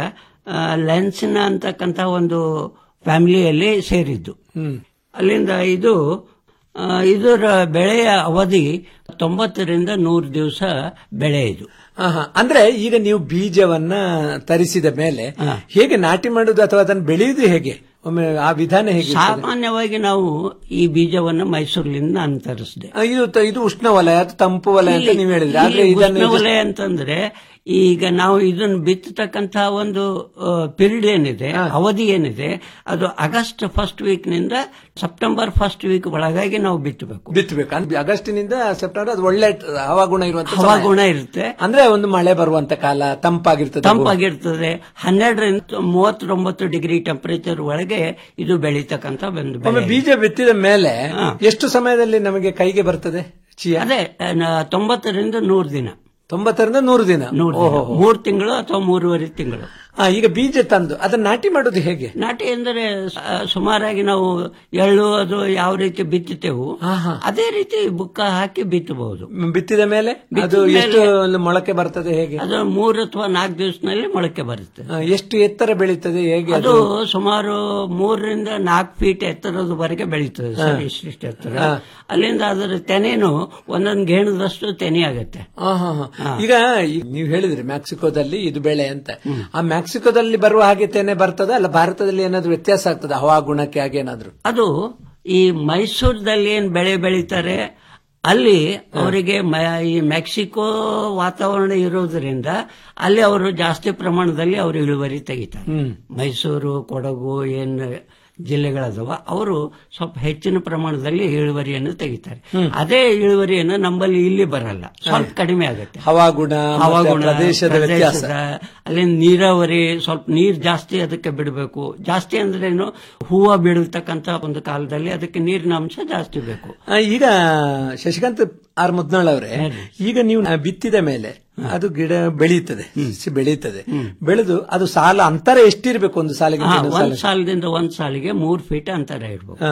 ಲೆನ್ಸಿನ ಅಂತಕ್ಕಂಥ ಒಂದು ಫ್ಯಾಮಿಲಿಯಲ್ಲಿ ಸೇರಿದ್ದು ಅಲ್ಲಿಂದ ಇದು ಆ, ಇದರ ಬೆಳೆಯ ಅವಧಿ ತೊಂಬತ್ತರಿಂದ ನೂರು ದಿವಸ ಬೆಳೆ ಇದು ಹಾ, ಹಾ. ಅಂದ್ರೆ ಈಗ ನೀವು ಬೀಜವನ್ನ ತರಿಸಿದ ಮೇಲೆ ಹೇಗೆ ನಾಟಿ ಮಾಡುದು ಅಥವಾ ಅದನ್ನು ಬೆಳೆಯುವುದು ಹೇಗೆ ಒಮ್ಮೆ ಆ ವಿಧಾನ ಹೇಗೆ ಇರ್ತದೆ? ಸಾಮಾನ್ಯವಾಗಿ ನಾವು ಈ ಬೀಜವನ್ನು ಮೈಸೂರಿನಿಂದ ನಾನು ತರಿಸಿದೆ ಆ, ಇದು ತ- ಇದು ಉಷ್ಣವಲಯ ಅಥವಾ ತಂಪು ವಲಯ ಅಂತ ನೀವು ಹೇಳಿದ್ರೆ ಆದ್ರೆ ಇಲ್ಲಿ ಇದನ್ನು ಉಷ್ಣವಲಯ ಅಂತಂದ್ರೆ ಈಗ ನಾವು ಇದನ್ನು ಬಿತ್ತತಕ್ಕಂತ ಒಂದು ಪೀರಿಯಡ್ ಏನಿದೆ ಅವಧಿ ಏನಿದೆ ಅದು ಆಗಸ್ಟ್ ಫಸ್ಟ್ ವೀಕ್ ನಿಂದ ಸೆಪ್ಟೆಂಬರ್ ಫಸ್ಟ್ ವೀಕ್ ಒಳಗಾಗಿ ನಾವು ಬಿತ್ತಬೇಕು ಬಿತ್ತಬೇಕು ಅಂದ್ರೆ ಆಗಸ್ಟಿನಿಂದ ಸೆಪ್ಟೆಂಬರ್ ಅದು ಒಳ್ಳೆ ಹವಾಗುಣ ಇರುವಂತ ಸಮಯ. ಹವಾಗುಣ ಇರುತ್ತೆ ಅಂದ್ರೆ ಒಂದು ಮಳೆ ಬರುವಂತ ಕಾಲ ತಂಪಾಗಿರ್ತದೆ ತಂಪಾಗಿರ್ತದೆ ಹನ್ನೆರಡರಿಂದ ಮೂವತ್ತೊಂಬತ್ತು ಡಿಗ್ರಿ ಟೆಂಪರೇಚರ್ ಒಳಗೆ ಇದು ಬೆಳೀತಕ್ಕಂತ ಒಂದು ಒಮ್ಮೆ ಬೆಳೆ ಬೀಜ ಬಿತ್ತಿದ ಮೇಲೆ ಎಷ್ಟು ಸಮಯದಲ್ಲಿ ನಮಗೆ ಕೈಗೆ ಬರ್ತದೆ ಚಿಯಾ ಅದೇ ಆ, ನ- ತೊಂಬತ್ತರಿಂದ ನೂರು ದಿನ ತೊಂಬತ್ತರಿಂದ ನೂರು ದಿನ ನೂರು ಓಹೋ. ಮೂರು ತಿಂಗಳು ಅಥವಾ ಮೂರುವರೆ ತಿಂಗಳು ಆ, ಈಗ ಬೀಜ ತಂದು ಅದನ್ನ ನಾಟಿ ಮಾಡೋದು ಹೇಗೆ ನಾಟಿ ಎಂದರೆ ಆ, ಸುಮಾರಾಗಿ ನಾವು ಎಳ್ಳು ಅದು ಯಾವ ರೀತಿ ಬಿತ್ತುತ್ತೇವು ಅದೇ ರೀತಿ ಬುಕ್ಕ ಹಾಕಿ ಬಿತ್ತಬಹುದು ಮ್, ಬಿತ್ತಿದ ಮೇಲೆ ಅದು ಬಿತ್ತಿದ ಎಷ್ಟು ಮೇಲೆ ಮೊಳಕೆ ಬರ್ತದೆ ಹೇಗೆ ಅದು ಮೂರು ಅಥವಾ ನಾಲ್ಕು ದಿವಸದಲ್ಲಿ ಮೊಳಕೆ ಬರುತ್ತೆ ಆ, ಎಷ್ಟು ಎತ್ತರ ಬೆಳೀತದೆ ಹೇಗೆ ಅದು ಅದು ಸುಮಾರು ಮೂರರಿಂದ ನಾಲ್ಕು ಫೀಟ್ ಎತ್ತರದವರೆಗೆ ಬೆಳೀತದೆ ಸರ್ ಹಾ. ಇಷ್ಟಿಷ್ಟು ಎತ್ತರ ಹಾ. ಅಲ್ಲಿಂದ ಅದರ ತೆನೆನು ಒಂದೊಂದು ಗೇಣದಷ್ಟು ತೆನೆ ಆಗುತ್ತೆ ಆ, ಹಾ, ಹಾ. ಈಗ ಈ- ನೀವು ಹೇಳಿದ್ರಿ ಮ್ಯಾಕ್ಸಿಕೋದಲ್ಲಿ ಇದು ಬೆಳೆ ಅಂತ ಆ ಮ್ಯಾಕ್ಸಿಕೋದಲ್ಲಿ ಬರುವ ಹಾಗೆ ತೆನೆ ಬರ್ತದ ಅಲ್ಲ ಭಾರತದಲ್ಲಿ ಏನಾದ್ರು ವ್ಯತ್ಯಾಸ ಆಗ್ತದ ಹವಾಗುಣಕ್ಕೆ ಹಾಗೆ ಏನಾದ್ರು ಅದು ಈ ಮೈಸೂರದಲ್ಲಿ ಏನ್ ಬೆಳೆ ಬೆಳೀತಾರೆ ಅಲ್ಲಿ ಅವರಿಗೆ ಮ- ಈ ಮೆಕ್ಸಿಕೋ ವಾತಾವರಣ ಇರೋದ್ರಿಂದ ಅಲ್ಲಿ ಅವರು ಜಾಸ್ತಿ ಪ್ರಮಾಣದಲ್ಲಿ ಅವರು ಇಳುವರಿ ತೆಗಿತಾರೆ ಮೈಸೂರು ಕೊಡಗು ಏನ್ ಜಿಲ್ಲೆಗಳದವ ಅವರು ಸ್ವಲ್ಪ ಹೆಚ್ಚಿನ ಪ್ರಮಾಣದಲ್ಲಿ ಇಳುವರಿಯನ್ನು ತೆಗಿತಾರೆ ಅದೇ ಇಳುವರಿಯನ್ನು ನಮ್ಮಲ್ಲಿ ಇಲ್ಲಿ ಬರಲ್ಲ ಸ್ವಲ್ಪ ಕಡಿಮೆ ಆಗುತ್ತೆ ಹವಾಗುಣ ಮತ್ತೆ ಹವಾಗುಣ ಪ್ರದೇಶದ ವ್ಯತ್ಯಾಸ ಪ್ರದೇಶದ, ಅಲ್ಲಿ ನೀರಾವರಿ ಸ್ವಲ್ಪ ನೀರ್ ಜಾಸ್ತಿ ಅದಕ್ಕೆ ಬಿಡಬೇಕು ಜಾಸ್ತಿ ಅಂದ್ರೇನು ಹೂವ ಬೀಳತಕ್ಕಂತ ಒಂದು ಕಾಲದಲ್ಲಿ ಅದಕ್ಕೆ ನೀರಿನ ಅಂಶ ಜಾಸ್ತಿ ಬೇಕು ಆ, ಈಗ ಶಶಿಕಾಂತ್ ಆರ್ ಮುದ್ನಾಳ್ ಅವರೇ ಈಗ ನೀವು ಬಿತ್ತಿದ ಮೇಲೆ ಅದು ಗಿಡ ಬೆಳೀತದೆ ಸಸಿ ಬೆಳೀತದೆ ಬೆಳೆದು ಅದು ಸಾಲ ಅಂತರ ಎಷ್ಟಿರ್ಬೇಕು ಒಂದು ಸಾಲಿಗೆ ಹಾ, ಇನ್ನೊಂದು ಒಂದ್ ಸಾಲಿಗೆ? ಸಾಲದಿಂದ ಒಂದ್ ಸಾಲಿಗೆ ಮೂರ್ ಫೀಟ್ ಅಂತರ ಇರ್ಬೇಕು ಹಾ.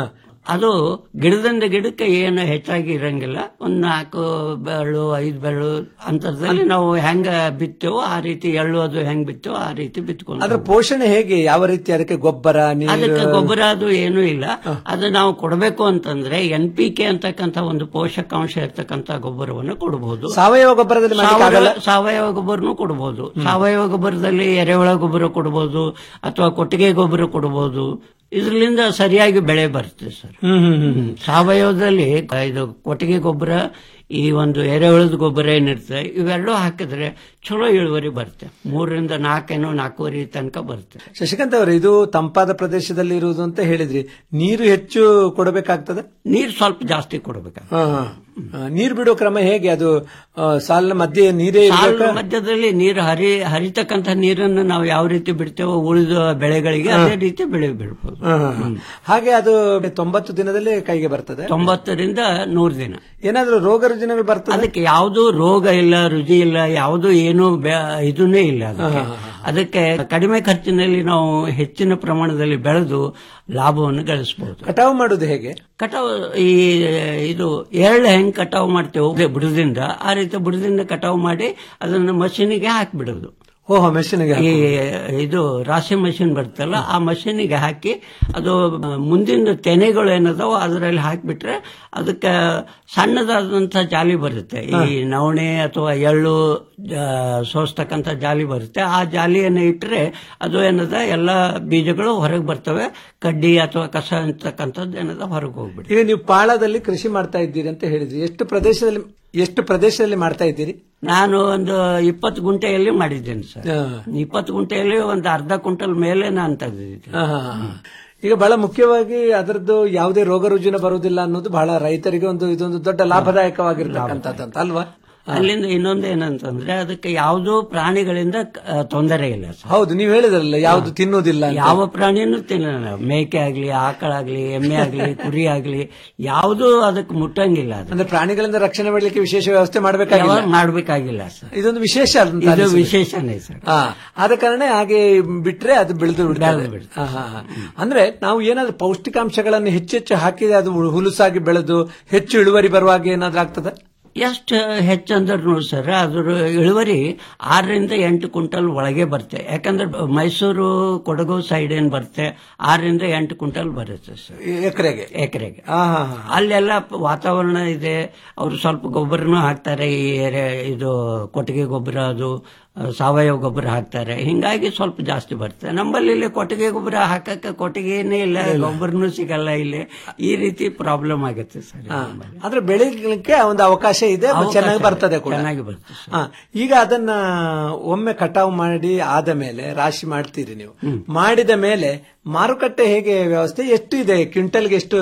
ಅದು ಗಿಡದಿಂದ ಗಿಡಕ್ಕೆ ಏನು ಹೆಚ್ಚಾಗಿ ಇರಂಗಿಲ್ಲ ಒಂದ್ ನಾಲ್ಕು ಬೆರಳು ಐದು ಬೆರಳು ಅಂತರದಲ್ಲಿ ನಾವು ಹೆಂಗ ಬಿತ್ತೇವೋ ಆ ರೀತಿ ಎಳ್ಳು ಅದು ಹೆಂಗ್ ಬಿತ್ತೇವೋ ಆ ರೀತಿ ಬಿತ್ಕೊಂಡು ಅದ್ರ ಪೋಷಣೆ ಹೇಗೆ ಯಾವ ರೀತಿ ಅದಕ್ಕೆ ಗೊಬ್ಬರ ಅದಕ್ಕೆ ನೀರು ಗೊಬ್ಬರ ಅದು ಏನೂ ಇಲ್ಲ ಅದು ನಾವು ಕೊಡಬೇಕು ಅಂತಂದ್ರೆ ಎನ್ ಪಿ ಕೆ ಅಂತಕ್ಕಂಥ ಒಂದು ಪೋಷಕಾಂಶ ಇರ್ತಕ್ಕಂಥ ಗೊಬ್ಬರವನ್ನು ಕೊಡಬಹುದು ಸಾವಯವ ಗೊಬ್ಬರದಲ್ಲಿ ಮಾಡ್ಲಿಕ್ಕೆ ಆಗಲ್ಲ? ಸಾವಯವ- ಸಾವಯವ ಗೊಬ್ಬರನು ಕೊಡಬಹುದು ಸಾವಯವ ಗೊಬ್ಬರದಲ್ಲಿ ಎರೆಹುಳ ಗೊಬ್ಬರ ಕೊಡಬಹುದು ಅಥವಾ ಕೊಟ್ಟಿಗೆ ಗೊಬ್ಬರ ಕೊಡಬಹುದು ಇದರಿಂದ ಸರಿಯಾಗಿ ಬೆಳೆ ಬರುತ್ತೆ ಸರ್ ಹ್ಮ್ ಹ್ಮ್ ಹ್ಮ್ ಹ್ಮ್. ಸಾವಯವದಲ್ಲಿ ಇದು ಕೊಟ್ಟಿಗೆ ಗೊಬ್ಬರ ಈ ಒಂದು ಎರೆಹುಳದ ಗೊಬ್ಬರ ಏನಿರ್ತದೆ ಇವೆರಡೂ ಹಾಕಿದ್ರೆ ಚಲೋ ಇಳುವರಿ ಬರುತ್ತೆ ಮೂರರಿಂದ ನಾಲ್ಕೇನೋ ನಾಲ್ಕೂವರೆ ತನಕ ಬರುತ್ತೆ ಶಶಿಕಾಂತ್ ಅವರು ಇದು ತಂಪಾದ ಪ್ರದೇಶದಲ್ಲಿ ಇರುವುದು ಅಂತ ಹೇಳಿದ್ರಿ ನೀರು ಹೆಚ್ಚು ಕೊಡಬೇಕಾಗ್ತದೆ ನೀರು ಸ್ವಲ್ಪ ಜಾಸ್ತಿ ಕೊಡಬೇಕು ಹಾ, ಹಾ. ಆ, ನೀರು ಬಿಡೋ ಕ್ರಮ ಹೇಗೆ ಅದು ಆ, ಸಾಲಿನ ಮಧ್ಯೆ ನೀರೇ ಸಾಲು ಇರ್ಬೇಕಾ? ಮಧ್ಯದಲ್ಲಿ ನೀರು ಹರಿ ಹರಿತಕ್ಕಂಥ ನೀರನ್ನು ನಾವು ಯಾವ ರೀತಿ ಬಿಡ್ತೇವೋ ಉಳಿದ ಬೆಳೆಗಳಿಗೆ ಅದೇ ರೀತಿ ಬೆಳೆ ಬಿಡ್ಬೋದು ಹಾ, ಹಾ, ಹಾ. ಹಾಗೆ ಅದು ತೊಂಬತ್ತು ದಿನದಲ್ಲಿ ಕೈಗೆ ಬರ್ತದೆ ತೊಂಬತ್ತರಿಂದ ನೂರು ದಿನ ಏನಾದ್ರೂ ರೋಗ ರುಜಿನಗಳು ಬರ್ತದೆ ಅದಕ್ಕೆ ಯಾವುದೂ ರೋಗ ಇಲ್ಲ ರುಚಿ ಇಲ್ಲ ಯಾವುದೂ ಏನು ಇದನ್ನೇ ಇಲ್ಲ ಅದಕ್ಕೆ ಅದಕ್ಕೆ ಕಡಿಮೆ ಖರ್ಚಿನಲ್ಲಿ ನಾವು ಹೆಚ್ಚಿನ ಪ್ರಮಾಣದಲ್ಲಿ ಬೆಳೆದು ಲಾಭವನ್ನು ಗಳಿಸಬಹುದು ಕಟಾವು ಮಾಡುದು ಹೇಗೆ ಕಟಾವು ಈ ಇದು ಎಳ್ಳು ಹೆಂಗ್ ಕಟಾವು ಮಾಡ್ತೇವೆ ಬುಡದಿಂದ ಆ ರೀತಿ ಬುಡದಿಂದ ಕಟಾವು ಮಾಡಿ ಅದನ್ನು ಮಷೀನಿಗೆ ಹಾಕಿಬಿಡೋದು ಓಹೋ ಮೆಷಿನ್ಗೆ ಈ ಇದು ರಾಶಿ ಮಷಿನ್ ಬರ್ತಲ್ಲ ಆ ಮಷೀನಿಗೆ ಹಾಕಿ ಅದು ಮುಂದಿನ ತೆನೆಗಳು ಏನದಾವ ಅದರಲ್ಲಿ ಹಾಕಿಬಿಟ್ರೆ ಅದಕ್ಕೆ ಸಣ್ಣದಾದಂಥ ಜಾಲಿ ಬರುತ್ತೆ ಈ ನವಣೆ ಅಥವಾ ಎಳ್ಳು ಆ, ಸೋಸ್ತಕ್ಕಂಥ ಜಾಲಿ ಬರುತ್ತೆ ಆ ಜಾಲಿಯನ್ನು ಇಟ್ಟರೆ ಅದು ಏನದ ಎಲ್ಲ ಬೀಜಗಳು ಹೊರಗೆ ಬರ್ತವೆ ಕಡ್ಡಿ ಅಥವಾ ಕಸ ಅಂತಕ್ಕಂಥದ್ದು ಏನದ ಹೊರಗೆ ಹೋಗ್ಬಿಡುತ್ತೆ ಈಗ ನೀವು ಪಾಳದಲ್ಲಿ ಕೃಷಿ ಮಾಡ್ತಾ ಇದ್ದೀರಿ ಅಂತ ಹೇಳಿದ್ರಿ ಎಷ್ಟು ಪ್ರದೇಶದಲ್ಲಿ ಎಷ್ಟು ಪ್ರದೇಶದಲ್ಲಿ ಮಾಡ್ತಾ ಇದ್ದೀರಿ ನಾನು ಒಂದು ಇಪ್ಪತ್ತು ಗುಂಟೆಯಲ್ಲಿ ಮಾಡಿದ್ದೇನೆ ಸರ್ ಹಾ. ಇಪ್ಪತ್ತು ಗುಂಟೆಯಲ್ಲಿ ಒಂದು ಅರ್ಧ ಕ್ವಿಂಟಲ್ ಮೇಲೆ ನಾನು ತೆಗೆದಿದ್ದೆ ಹಾ, ಹಾ, ಹಾ. ಈಗ ಬಹಳ ಮುಖ್ಯವಾಗಿ ಅದರದ್ದು ಯಾವುದೇ ರೋಗ ರುಜಿನ ಬರುವುದಿಲ್ಲ ಅನ್ನೋದು ಬಹಳ ರೈತರಿಗೆ ಒಂದು ಇದೊಂದು ದೊಡ್ಡ ಲಾಭದಾಯಕವಾಗಿರ್ತಕ್ಕಂಥದ್ದು ಅಲ್ವಾ ಅಲ್ಲಿಂದ ಇನ್ನೊಂದು ಏನಂತಂದ್ರೆ ಅದಕ್ಕೆ ಯಾವುದೋ ಪ್ರಾಣಿಗಳಿಂದ ಆ, ತೊಂದರೆ ಇಲ್ಲ ಸರ್ ಹೌದು ನೀವು ಹೇಳಿದ್ರಲ್ಲ ಯಾವುದು ತಿನ್ನುವುದಿಲ್ಲ ಅಂತ. ಯಾವ ಪ್ರಾಣಿನೂ ತಿನ್ನಲ್ಲ ಮೇಕೆ ಆಗ್ಲಿ ಆಕಳಾಗ್ಲಿ ಎಮ್ಮೆ ಆಗ್ಲಿ ಕುರಿ ಆಗ್ಲಿ ಯಾವುದೂ ಅದಕ್ಕೆ ಮುಟ್ಟಂಗಿಲ್ಲ ಅದು ಅಂದ್ರೆ ಪ್ರಾಣಿಗಳಿಂದ ರಕ್ಷಣೆ ಮಾಡಲಿಕ್ಕೆ ವಿಶೇಷ ವ್ಯವಸ್ಥೆ ಮಾಡಬೇಕಾಗಿಲ್ಲ ಯಾವಾಗ ಮಾಡ್ಬೇಕಾಗಿಲ್ಲ ಸರ್ ಇದೊಂದು ವಿಶೇಷ ಅಂತ ಇದು ಅನಿಸುತ್ತೆ. ವಿಶೇಷನೇ ಸರ್ ಹಾ ಆದ ಕಾರಣ ಹಾಗೆ ಬಿಟ್ರೆ ಅದು ಬೆಳೆದು ಬಿಡ್ತದೆ ಹಾ, ಹಾ, ಹಾ. ಅಂದ್ರೆ ನಾವು ಏನಾದ್ರೂ ಪೌಷ್ಟಿಕಾಂಶಗಳನ್ನು ಹೆಚ್ಚೆಚ್ಚು ಹಾಕಿದ್ರೆ ಅದು ಹುಲುಸಾಗಿ ಬೆಳೆದು ಹೆಚ್ಚು ಇಳುವರಿ ಬರುವಾಗ ಏನಾದ್ರೂ ಆಗ್ತದೆ ಎಷ್ಟು ಹೆಚ್ಚಂದ್ರೂ ಸರ್ ಅದ್ರ ಇಳುವರಿ ಆರರಿಂದ ಎಂಟು ಕ್ವಿಂಟಲ್ ಒಳಗೆ ಬರುತ್ತೆ ಯಾಕಂದ್ರೆ ಮೈಸೂರು ಕೊಡಗು ಸೈಡ್ ಏನ್ ಬರುತ್ತೆ ಆರರಿಂದ ಎಂಟು ಕ್ವಿಂಟಲ್ ಬರುತ್ತೆ ಸರ್ ಎಕರೆಗೆ ಎಕರೆಗೆ ಹಾ ಹಾ ಹಾ. ಅಲ್ಲೆಲ್ಲ ವಾತಾವರಣ ಇದೆ ಅವರು ಸ್ವಲ್ಪ ಗೊಬ್ಬರನೂ ಹಾಕ್ತಾರೆ ಈ ಎರೆ- ಇದು ಕೊಟ್ಟಿಗೆ ಗೊಬ್ಬರ ಅದು ಆ, ಸಾವಯವ ಗೊಬ್ಬರ ಹಾಕ್ತಾರೆ ಹಿಂಗಾಗಿ ಸ್ವಲ್ಪ ಜಾಸ್ತಿ ಬರುತ್ತೆ ನಮ್ಮಲ್ಲಿ ಇಲ್ಲಿ ಕೊಟ್ಟಿಗೆ ಗೊಬ್ಬರ ಹಾಕಕ್ಕೆ ಕೊಟ್ಟಿಗೆನೇ ಇಲ್ಲ ಗೊಬ್ಬರನೂ ಸಿಗಲ್ಲ ಇಲ್ಲಿ ಈ ರೀತಿ ಪ್ರಾಬ್ಲಮ್ ಆಗುತ್ತೆ ಸರ್ ಹಾ. ಅಂದ್ರೆ ಬೆಳಿಲಿಕ್ಕೆ ಒಂದು ಅವಕಾಶ ಇದೆ ಅದು ಅವಕಾಶ ಚೆನ್ನಾಗಿ ಇದೆ. ಬರ್ತದೆ ಕೂಡ ಚೆನ್ನಾಗಿ ಬರುತ್ತೆ ಹಾ. ಈಗ ಅದನ್ನ ಒಮ್ಮೆ ಕಟಾವು ಮಾಡಿ ಆದ ಮೇಲೆ ರಾಶಿ ಮಾಡ್ತೀರಿ ನೀವು ಮಾಡಿದ ಮೇಲೆ ಮಾರುಕಟ್ಟೆ ಹೇಗೆ ವ್ಯವಸ್ಥೆ ಎಷ್ಟು ಇದೆ ಕ್ವಿಂಟಲ್ಗೆ ಎಷ್ಟು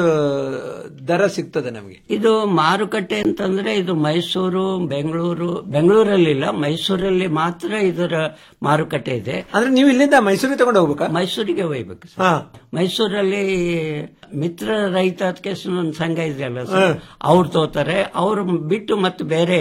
ದರ ಸಿಗ್ತದೆ ನಮಗೆ ಇದು ಮಾರುಕಟ್ಟೆ ಅಂತಂದ್ರೆ ಇದು ಮೈಸೂರು ಬೆಂಗಳೂರು ಬೆಂಗಳೂರಲ್ಲಿಲ್ಲ ಮೈಸೂರಲ್ಲಿ ಮಾತ್ರ ಇದರ ಮಾರುಕಟ್ಟೆ ಇದೆ ಅಂದ್ರೆ ನೀವು ಇಲ್ಲಿಂದ ಮೈಸೂರಿಗೆ ತಗೊಂಡು ಹೋಗ್ಬೇಕಾ ಮೈಸೂರಿಗೆ ಒಯ್ಬೇಕು ಸರ್. ಹಾ. ಮೈಸೂರಲ್ಲಿ ಮಿತ್ರ ರೈತ ಅದಕ್ಕೆ ಒಂದು ಸಂಘ ಇದೆಯಲ್ಲ ಸರ್ ಅವ್ರು ತೋತಾರೆ ಅವ್ರು ಬಿಟ್ಟು ಮತ್ತೆ ಬೇರೆ